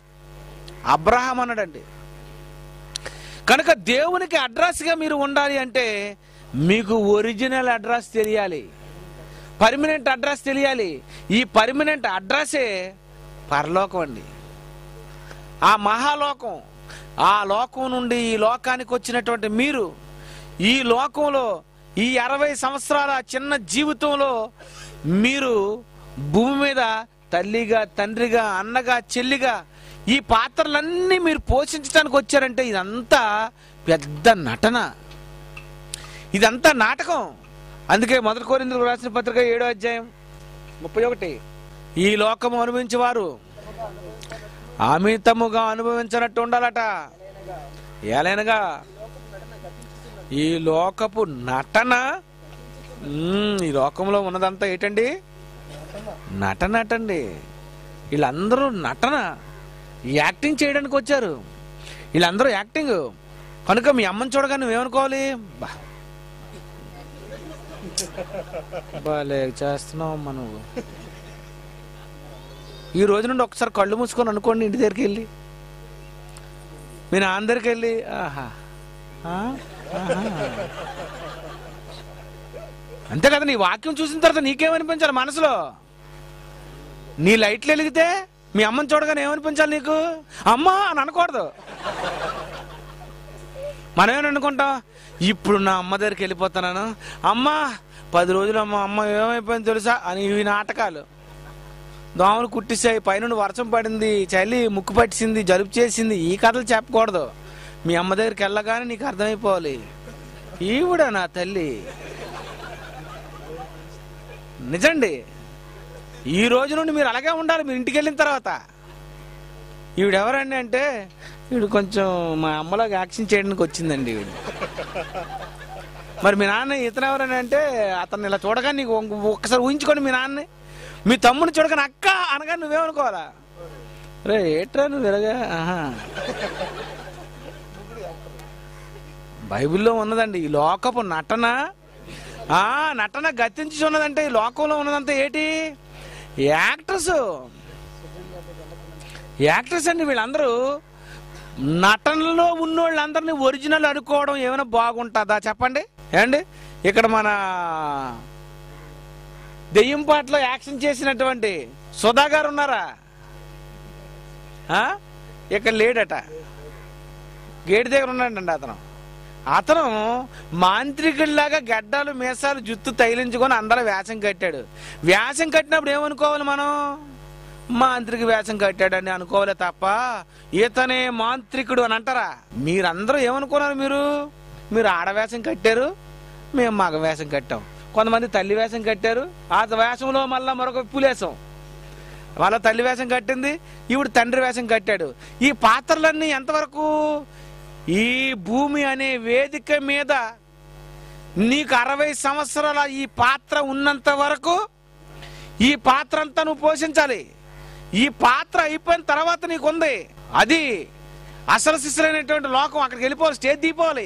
అబ్రహాం అన్నాడండి కనుక దేవునికి అడ్రస్గా మీరు ఉండాలి అంటే మీకు ఒరిజినల్ అడ్రస్ తెలియాలి పర్మనెంట్ అడ్రస్ తెలియాలి ఈ పర్మనెంట్ అడ్రస్సే పరలోకం అండి ఆ మహాలోకం ఆ లోకం నుండి ఈ లోకానికి వచ్చినటువంటి మీరు ఈ లోకంలో ఈ అరవై సంవత్సరాల చిన్న జీవితంలో మీరు భూమి మీద తల్లిగా తండ్రిగా అన్నగా చెల్లిగా ఈ పాత్రలన్నీ మీరు పోషించడానికి వచ్చారంటే ఇదంతా పెద్ద నటన ఇదంతా నాటకం అందుకే మొదటి కోరిందుకు రాసిన పత్రిక ఏడో అధ్యాయం ముప్పై ఒకటి ఈ లోకము అనుభవించేవారు అమితముగా అనుభవించినట్టు ఉండాలట ఏలైనగా ఈ లోకపు నటన మ్మ్, ఈ లోకంలో ఉన్నదంతా ఏంటండి నటన నటండి వీళ్ళందరూ నటన యాక్టింగ్ చేయడానికి వచ్చారు వీళ్ళందరూ యాక్టింగ్ కనుక మీ అమ్మని చూడగానే నువ్వేమనుకోవాలి బా బాలే చేస్తున్నావు అమ్మ నువ్వు ఈ రోజు నుండి ఒకసారి కళ్ళు మూసుకొని అనుకోండి ఇంటి దగ్గరికి వెళ్ళి మీ నాన్న దగ్గరికి వెళ్ళి ఆహా ఆ, ఆహా. అంతే కదా నీ వాక్యం చూసిన తర్వాత నీకేమనిపించాలి మనసులో నీ లైట్లు వెలిగితే మీ అమ్మని చూడగానే ఏమనిపించాలి నీకు అమ్మా అని అనకూడదు మనమేమని అనుకుంటాం ఇప్పుడు నా అమ్మ దగ్గరికి వెళ్ళిపోతున్నాను అమ్మా పది రోజులు అమ్మ అమ్మ ఏమైపోయింది తెలుసా అని ఇవి నాటకాలు దోమలు కుట్టిస్తాయి పైనుండి వర్షం పడింది చలి ముక్కు పట్టింది జలుబు చేసింది ఈ కథలు చెప్పకూడదు మీ అమ్మ దగ్గరికి వెళ్ళగానే నీకు అర్థమైపోవాలి ఈవిడ నా తల్లి నిజండి ఈ రోజు నుండి మీరు అలాగే ఉండాలి మీరు ఇంటికి వెళ్ళిన తర్వాత ఈవిడెవరండి అంటే ఈవిడ కొంచెం మా అమ్మలాగా యాక్షన్ చేయడానికి వచ్చిందండి ఈవిడ మరి మీ నాన్న ఇతను ఎవరని అంటే అతన్ని ఇలా చూడగా నీకు ఒక్క- ఒక్కసారి ఊహించుకోండి మీ నాన్నని మీ తమ్ముని చూడగానే అక్క అనగా నువ్వేమనుకోవాలా రే ఏట్రా నువ్వు ఇలాగా ఆహా బైబిల్లో ఉన్నదండి ఈ లోకపు నటన ఆ నటన గతించి ఉన్నదంటే ఈ లోకంలో ఉన్నదంతా ఏంటి యాక్టర్స్ యాక్టర్స్ అండి వీళ్ళందరూ నటనలో ఉన్నోళ్ళందరినీ ఒరిజినల్ అనుకోవడం ఏమైనా బాగుంటుందా చెప్పండి ఏమండి ఇక్కడ మన దెయ్యం పాటలో యాక్షన్ చేసినటువంటి సుధా గారు ఉన్నారా ఆ? ఇక్కడ లేడట గేట్ దగ్గర ఉన్నాడండి అతను అతను మాంత్రికుడిలాగా గడ్డాలు మీసాలు జుత్తు తైలించుకొని అందరూ వేషం కట్టాడు వేషం కట్టినప్పుడు ఏమనుకోవాలి మనం మాంత్రిక వేషం కట్టాడని అనుకోవాలి తప్ప ఇతనే మాంత్రికుడు అని అంటారా మీరందరూ ఏమనుకున్నారు మీరు మీరు ఆడవేషం కట్టారు మేము మగ వేషం కట్టాం కొంతమంది తల్లి వేషం కట్టారు ఆ వేషంలో మళ్ళీ మరొక పులేసం వాళ్ళ తల్లి వేషం కట్టింది ఈవిడ తండ్రి వేషం కట్టాడు ఈ పాత్రలన్నీ ఎంతవరకు ఈ భూమి అనే వేదిక మీద నీకు అరవై సంవత్సరాల ఈ పాత్ర ఉన్నంత వరకు ఈ పాత్ర అంతా నువ్వు పోషించాలి ఈ పాత్ర అయిపోయిన తర్వాత నీకు ఉంది అది అసలు శిశులైనటువంటి లోకం అక్కడికి వెళ్ళిపోవాలి స్టేజ్ దిగిపోవాలి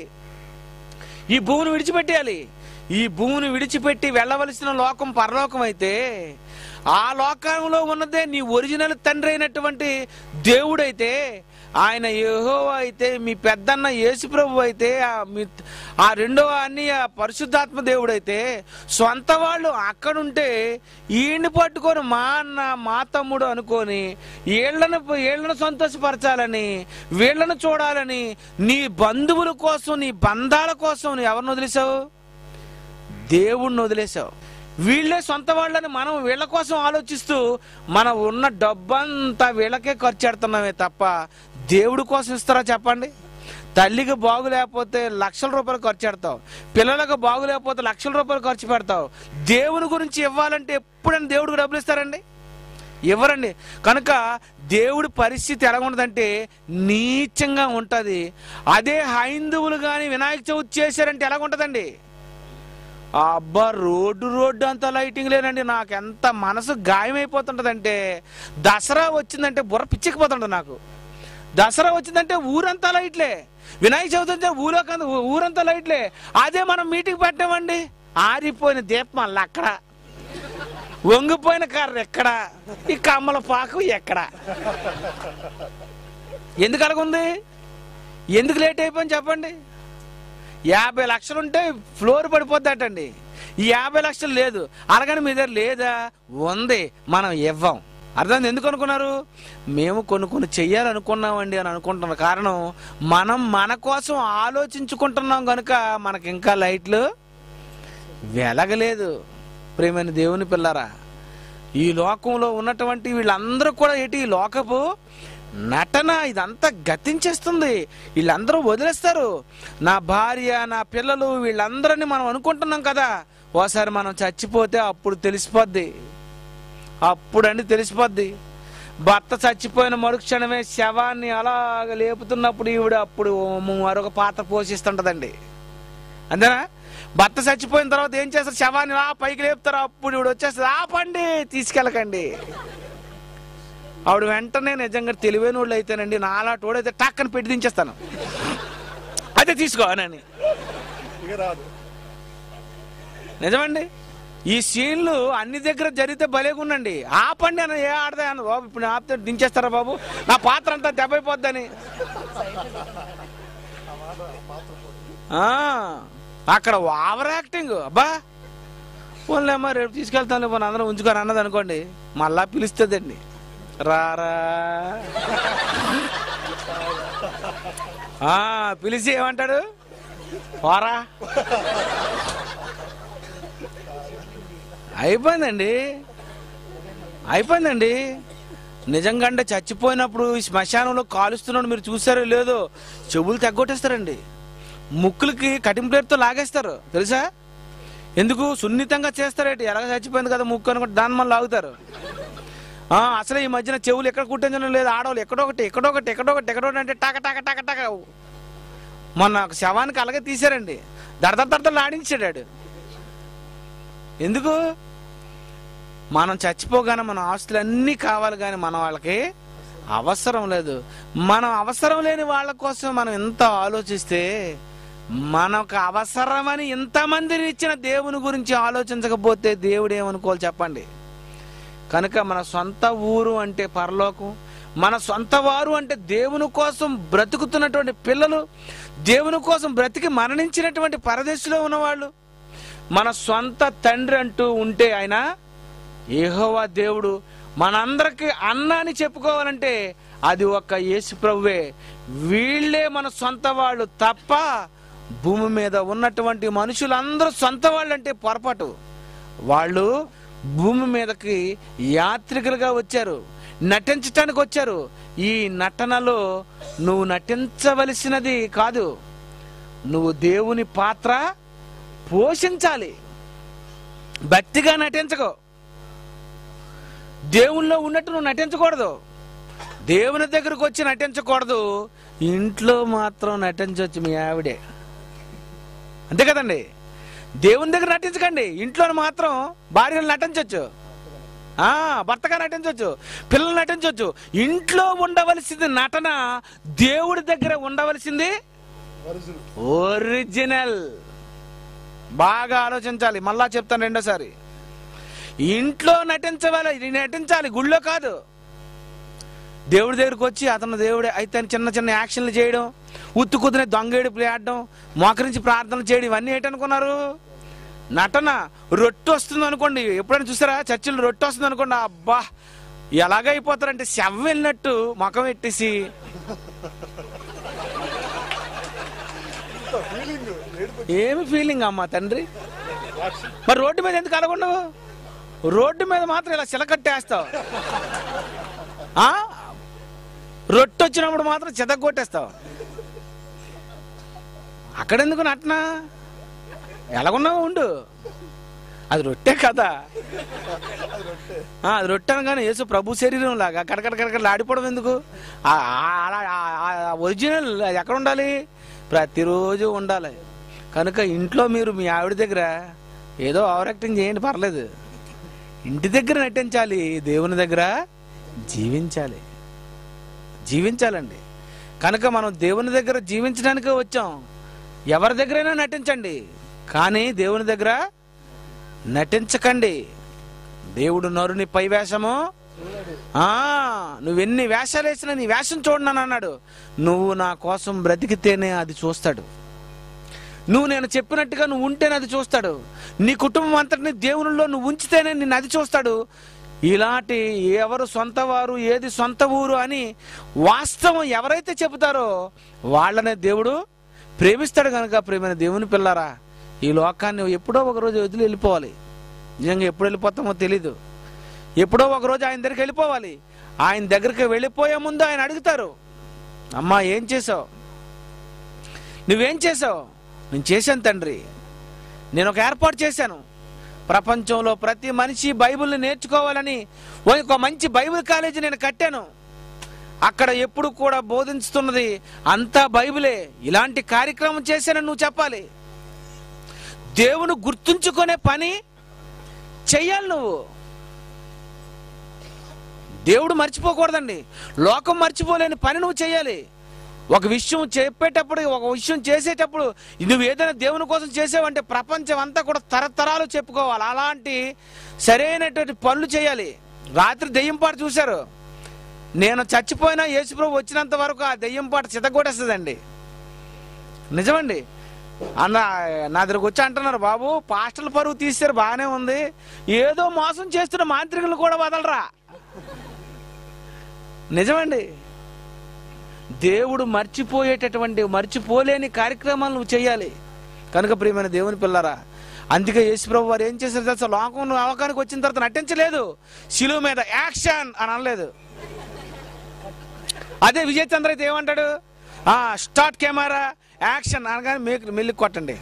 ఈ భూమిని విడిచిపెట్టేయాలి ఈ భూమిని విడిచిపెట్టి వెళ్ళవలసిన లోకం పరలోకం అయితే ఆ లోకంలో ఉన్నదే నీ ఒరిజినల్ తండ్రి అయినటువంటి దేవుడైతే ఆయన యెహోవా అయితే మీ పెద్దన్న యేసుప్రభు అయితే ఆ మీ ఆ రెండవ అన్ని ఆ పరిశుద్ధాత్మ దేవుడైతే సొంత వాళ్ళు అక్కడుంటే ఈయన్ని పట్టుకొని మా అన్న మా తమ్ముడు అనుకొని వీళ్ళను వీళ్ళను సంతోషపరచాలని వీళ్ళను చూడాలని నీ బంధువుల కోసం నీ బంధాల కోసం నువ్వు ఎవరిని వదిలేసావు దేవుణ్ణి వదిలేసావు వీళ్ళే సొంత వాళ్ళని మనం వీళ్ళ కోసం ఆలోచిస్తూ మనం ఉన్న డబ్బంతా వీళ్ళకే ఖర్చు పెడుతున్నామే తప్ప దేవుడి కోసం ఇస్తారా చెప్పండి తల్లికి బాగు లేకపోతే లక్షల రూపాయలు ఖర్చు పెడతావు పిల్లలకు బాగు లేకపోతే లక్షల రూపాయలు ఖర్చు పెడతావు దేవుని గురించి ఇవ్వాలంటే ఎప్పుడైనా దేవుడికి డబ్బులు ఇస్తారండి ఇవ్వరండి కనుక దేవుడి పరిస్థితి ఎలా ఉండదంటే నీచంగా ఉంటుంది అదే హైందువులు కానీ వినాయక చవితి చేశారంటే ఎలా ఉంటుందండి అబ్బా రోడ్డు రోడ్డు అంతా లైటింగ్ లేనండి నాకు ఎంత మనసు గాయమైపోతుంటదంటే దసరా వచ్చిందంటే బుర్ర పిచ్చికిపోతుంటది నాకు దసరా వచ్చిందంటే ఊరంతా లైట్లే వినాయక చవితి అంటే ఊరో ఊరంతా లైట్లే అదే మనం మీటింగ్ పెట్టామండి ఆరిపోయిన దీపం మళ్ళీ అక్కడ వంగిపోయిన కర్ర ఎక్కడ ఈ కమ్మల పాకు ఎక్కడ ఎందుకు అలాగుంది ఎందుకు లేట్ అయిపోయింది చెప్పండి యాభై లక్షలు ఉంటే ఫ్లోర్ పడిపోద్దటండి ఈ యాభై లక్షలు లేదు అలాగని మీ దగ్గర లేదా ఉంది మనం ఇవ్వం అర్థం ఎందుకు అనుకున్నారు మేము కొన్ని కొన్ని చెయ్యాలనుకున్నామండి అని అనుకుంటున్నాం కారణం మనం మన కోసం ఆలోచించుకుంటున్నాం కనుక మనకి ఇంకా లైట్లు వెలగలేదు ప్రేమైన దేవుని పిల్లరా ఈ లోకంలో ఉన్నటువంటి వీళ్ళందరూ కూడా ఏంటి ఈ లోకపు నటన ఇదంతా గతించేస్తుంది వీళ్ళందరూ వదిలేస్తారు నా భార్య నా పిల్లలు వీళ్ళందరినీ మనం అనుకుంటున్నాం కదా ఓసారి మనం చచ్చిపోతే అప్పుడు తెలిసిపోద్ది అప్పుడండి తెలిసిపోద్ది భర్త చచ్చిపోయిన మరుక్షణమే శవాన్ని అలాగ లేపుతున్నప్పుడు ఈవిడ అప్పుడు మరొక పాత్ర పోషిస్తుంటదండి అంతేనా భర్త చచ్చిపోయిన తర్వాత ఏం చేస్తారు శవాన్ని ఆ పైకి లేపుతారు అప్పుడు ఇవిడ వచ్చేస్తుంది ఆపండి తీసుకెళ్ళకండి ఆవిడ వెంటనే నిజంగా తెలివైన వాళ్ళు అయితేనండి నాలాంటి వాడు అయితే టక్కని పెట్టి దించేస్తాను అయితే తీసుకో అని ఇక రాదు నిజమండి ఈ సీన్లు అన్ని దగ్గర జరిగితే భలేగుండండి ఆపండి అని ఏ ఆడదా అన్న బాబు ఇప్పుడు ఆపితే దించేస్తారా బాబు నా పాత్ర అంతా దెబ్బైపోద్దని ఆ, అక్కడ ఓవర్ యాక్టింగ్ అబ్బా పోన్లేమ్మా రేపు తీసుకెళ్తాను పోనీ అందరం ఉంచుకొని అన్నది అనుకోండి మళ్ళా పిలుస్తుందండి రారా ఆ, పిలిచి ఏమంటాడు పోరా అయిపోయిందండి అయిపోయిందండి నిజంగా అంటే చచ్చిపోయినప్పుడు ఈ శ్మశానంలో కాలుస్తున్నాడు మీరు చూసారో లేదో చెవులు తెగ్గొట్టేస్తారండి ముక్కులకి కటింగ్ ప్లేట్తో లాగేస్తారు తెలుసా ఎందుకు సున్నితంగా చేస్తారేంటి ఎలాగ చచ్చిపోయింది కదా ముక్కు అనుకుంటే దాని మళ్ళీ లాగుతారు ఆ, అసలు ఈ మధ్యన చెవులు ఎక్కడ కుట్టించడం లేదు ఆడవాళ్ళు ఎక్కడొకటి ఎక్కడొకటి ఎక్కడొకటి ఎక్కడొకటి అంటే టక టక టక టక మొన్న ఒక శవానికి అలాగే తీశారండి దడద దడదలు ఆడించాడు ఆడు. ఎందుకు మనం చచ్చిపోగానే మన ఆస్తులు అన్నీ కావాలి కానీ మన వాళ్ళకి అవసరం లేదు మనం అవసరం లేని వాళ్ళ కోసం మనం ఎంత ఆలోచిస్తే మనకు అవసరమని ఇంతమందిని ఇచ్చిన దేవుని గురించి ఆలోచించకపోతే దేవుడు ఏమనుకోవాలి చెప్పండి కనుక మన సొంత ఊరు అంటే పరలోకం మన సొంత వారు అంటే దేవుని కోసం బ్రతుకుతున్నటువంటి పిల్లలు దేవుని కోసం బ్రతికి మరణించినటువంటి పరదేశంలో ఉన్నవాళ్ళు మన సొంత తండ్రి అంటూ ఉంటే ఆయన యెహోవా దేవుడు మనందరికి అన్న అని చెప్పుకోవాలంటే అది ఒక్క యేసు ప్రభువే వీళ్ళే మన సొంత వాళ్ళు తప్ప భూమి మీద ఉన్నటువంటి మనుషులందరూ సొంత వాళ్ళు అంటే పొరపాటు వాళ్ళు భూమి మీదకి యాత్రికులుగా వచ్చారు నటించటానికి వచ్చారు ఈ నటనలో నువ్వు నటించవలసినది కాదు నువ్వు దేవుని పాత్ర పోషించాలి భక్తిగా నటించకో దేవుల్లో ఉన్నట్టు నువ్వు నటించకూడదు దేవుని దగ్గరకు వచ్చి నటించకూడదు ఇంట్లో మాత్రం నటించవచ్చు మీ ఆవిడే అంతే కదండి దేవుని దగ్గర నటించకండి ఇంట్లో మాత్రం భార్యలు నటించవచ్చు ఆ భర్తగా నటించవచ్చు పిల్లలు నటించవచ్చు ఇంట్లో ఉండవలసింది నటన దేవుడి దగ్గర ఉండవలసింది వరుసలు ఒరిజినల్ బాగా ఆలోచించాలి మళ్ళా చెప్తాను రెండోసారి ఇంట్లో నటించవాలి ఇది నటించాలి గుళ్ళో కాదు దేవుడి దగ్గరికి వచ్చి అతను దేవుడే అయితే అని చిన్న చిన్న యాక్షన్లు చేయడం ఉత్తు కుదిరే దొంగేడుపులు ఆడడం మోకరించి ప్రార్థనలు చేయడం ఇవన్నీ ఏంటనుకున్నారు నటన రొట్టె వస్తుంది అనుకోండి ఎప్పుడైనా చూసారా చర్చిలో రొట్టె వస్తుంది అనుకోండి అబ్బా ఎలాగైపోతారంటే శవం వెళ్ళినట్టు ముఖం పెట్టేసి ఫీలింగ్ ఏడుపు ఏమి ఫీలింగ్ అమ్మా తండ్రి యాక్షన్ మరి రోడ్డు మీద ఎందుకు అడగండవు రోడ్డు మీద మాత్రం ఇలా చిలకట్టేస్తావు ఆ? రొట్టె వచ్చినప్పుడు మాత్రం చితగొట్టేస్తావు అక్కడెందుకు నటనా ఎలాగున్నావు ఉండు అది రొట్టె కదా ఆ, అది రొట్టె అనగానే యేసు ప్రభు శరీరం లాగా కడకడ కడకడ ఆడిపోవడం ఎందుకు ఆ- ఆ- అలా- ఆ- ఆ ఒరిజినల్ అది ఎక్కడ ఉండాలి ప్రతిరోజు ఉండాలి కనుక ఇంట్లో మీరు మీ ఆవిడ దగ్గర ఏదో ఓవర్ యాక్టింగ్ చేయండి పర్లేదు ఇంటి దగ్గర నటించాలి దేవుని దగ్గర జీవించాలి జీవించాలండి కనుక మనం దేవుని దగ్గర జీవించడానికే వచ్చాం ఎవరి దగ్గరైనా నటించండి కానీ దేవుని దగ్గర నటించకండి దేవుడు నరుని పై వేషము ఆ నువ్వెన్ని వేషాలు వేసినా నీ వేషం చూడనని అన్నాడు నువ్వు నా కోసం బ్రతికితేనే అది చూస్తాడు నువ్వు నేను చెప్పినట్టుగా నువ్వు ఉంటేనే అది చూస్తాడు నీ కుటుంబం అంతటిని దేవునిలో నువ్వు ఉంచితేనే నిన్ను అది చూస్తాడు ఇలాంటి ఎవరు సొంత వారు ఏది సొంత ఊరు అని వాస్తవం ఎవరైతే చెబుతారో వాళ్ళనే దేవుడు ప్రేమిస్తాడు కనుక ప్రేమైన దేవుని పిల్లారా ఈ లోకాన్ని ఎప్పుడో ఒక రోజు వదిలి వెళ్ళిపోవాలి నిజంగా ఎప్పుడు వెళ్ళిపోతామో తెలీదు ఎప్పుడో ఒక రోజు ఆయన దగ్గరికి వెళ్ళిపోవాలి ఆయన దగ్గరికి వెళ్ళిపోయే ముందు ఆయన అడుగుతారు అమ్మా ఏం చేసావు నువ్వేం చేసావు నేను చేశాను తండ్రి నేను ఒక ఏర్పాటు చేశాను ప్రపంచంలో ప్రతి మనిషి బైబిల్ని నేర్చుకోవాలని ఒక మంచి బైబిల్ కాలేజీ నేను కట్టాను అక్కడ ఎప్పుడు కూడా బోధించుతున్నది అంతా బైబిలే ఇలాంటి కార్యక్రమం చేశానని నువ్వు చెప్పాలి దేవుని గుర్తుంచుకునే పని చెయ్యాలి నువ్వు దేవుడు మర్చిపోకూడదండి లోకం మర్చిపోలేని పని నువ్వు చేయాలి ఒక విషయం చెప్పేటప్పుడు ఒక విషయం చేసేటప్పుడు నువ్వు ఏదైనా దేవుని కోసం చేసావంటే ప్రపంచం అంతా కూడా తరతరాలు చెప్పుకోవాలి అలాంటి సరైనటువంటి పనులు చేయాలి రాత్రి దెయ్యం పాట చూశారు నేను చచ్చిపోయినా యేసుప్రభు వచ్చినంత వరకు ఆ దెయ్యం పాట చితగొట్టేస్తుందండి నిజమండి అన్న నా దగ్గరకు వచ్చి అంటున్నారు బాబు పాస్టల్ పరువు తీశారు బాగానే ఉంది ఏదో మోసం చేస్తున్న మాంత్రికులు కూడా వదలరా నిజమండి దేవుడు మర్చిపోయేటటువంటి మర్చిపోలేని కార్యక్రమాలు నువ్వు చేయాలి కనుక ప్రియమైన దేవుని పిల్లరా అందుకే యేసుప్రభు వారు ఏం చేశారు తెలుసా లోకం అవకానికి వచ్చిన తర్వాత నటించలేదు శిలువ మీద యాక్షన్ అని అనలేదు అదే విజయ్ చంద్ర అయితే ఏమంటాడు ఆ స్టార్ట్ కెమెరా యాక్షన్ అనగానే మీకు మెల్లి కొట్టండి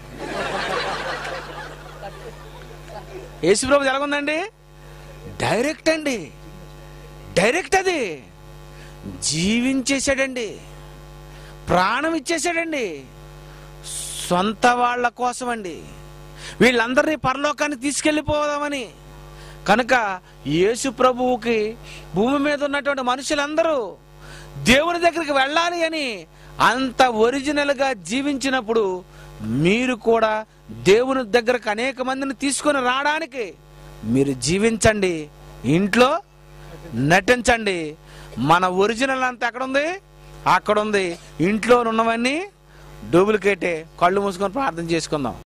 యేసుప్రభు ఎలాగుందండి డైరెక్ట్ అండి డైరెక్ట్ అది జీవించేశాడండి ప్రాణం ఇచ్చేశాడండి సొంత వాళ్ళ కోసం అండి వీళ్ళందరినీ పరలోకాన్ని తీసుకెళ్ళిపోదామని కనుక యేసు ప్రభువుకి భూమి మీద ఉన్నటువంటి మనుషులందరూ దేవుని దగ్గరికి వెళ్ళాలి అని అంత ఒరిజినల్గా జీవించినప్పుడు మీరు కూడా దేవుని దగ్గరకు అనేక మందిని తీసుకొని రావడానికి మీరు జీవించండి ఇంట్లో నటించండి మన ఒరిజినల్ అంతా ఎక్కడ ఉంది అక్కడ ఉంది ఇంట్లో ఉన్నవన్నీ డూప్లికేటే కళ్ళు మూసుకొని ప్రార్థన చేసుకుందాం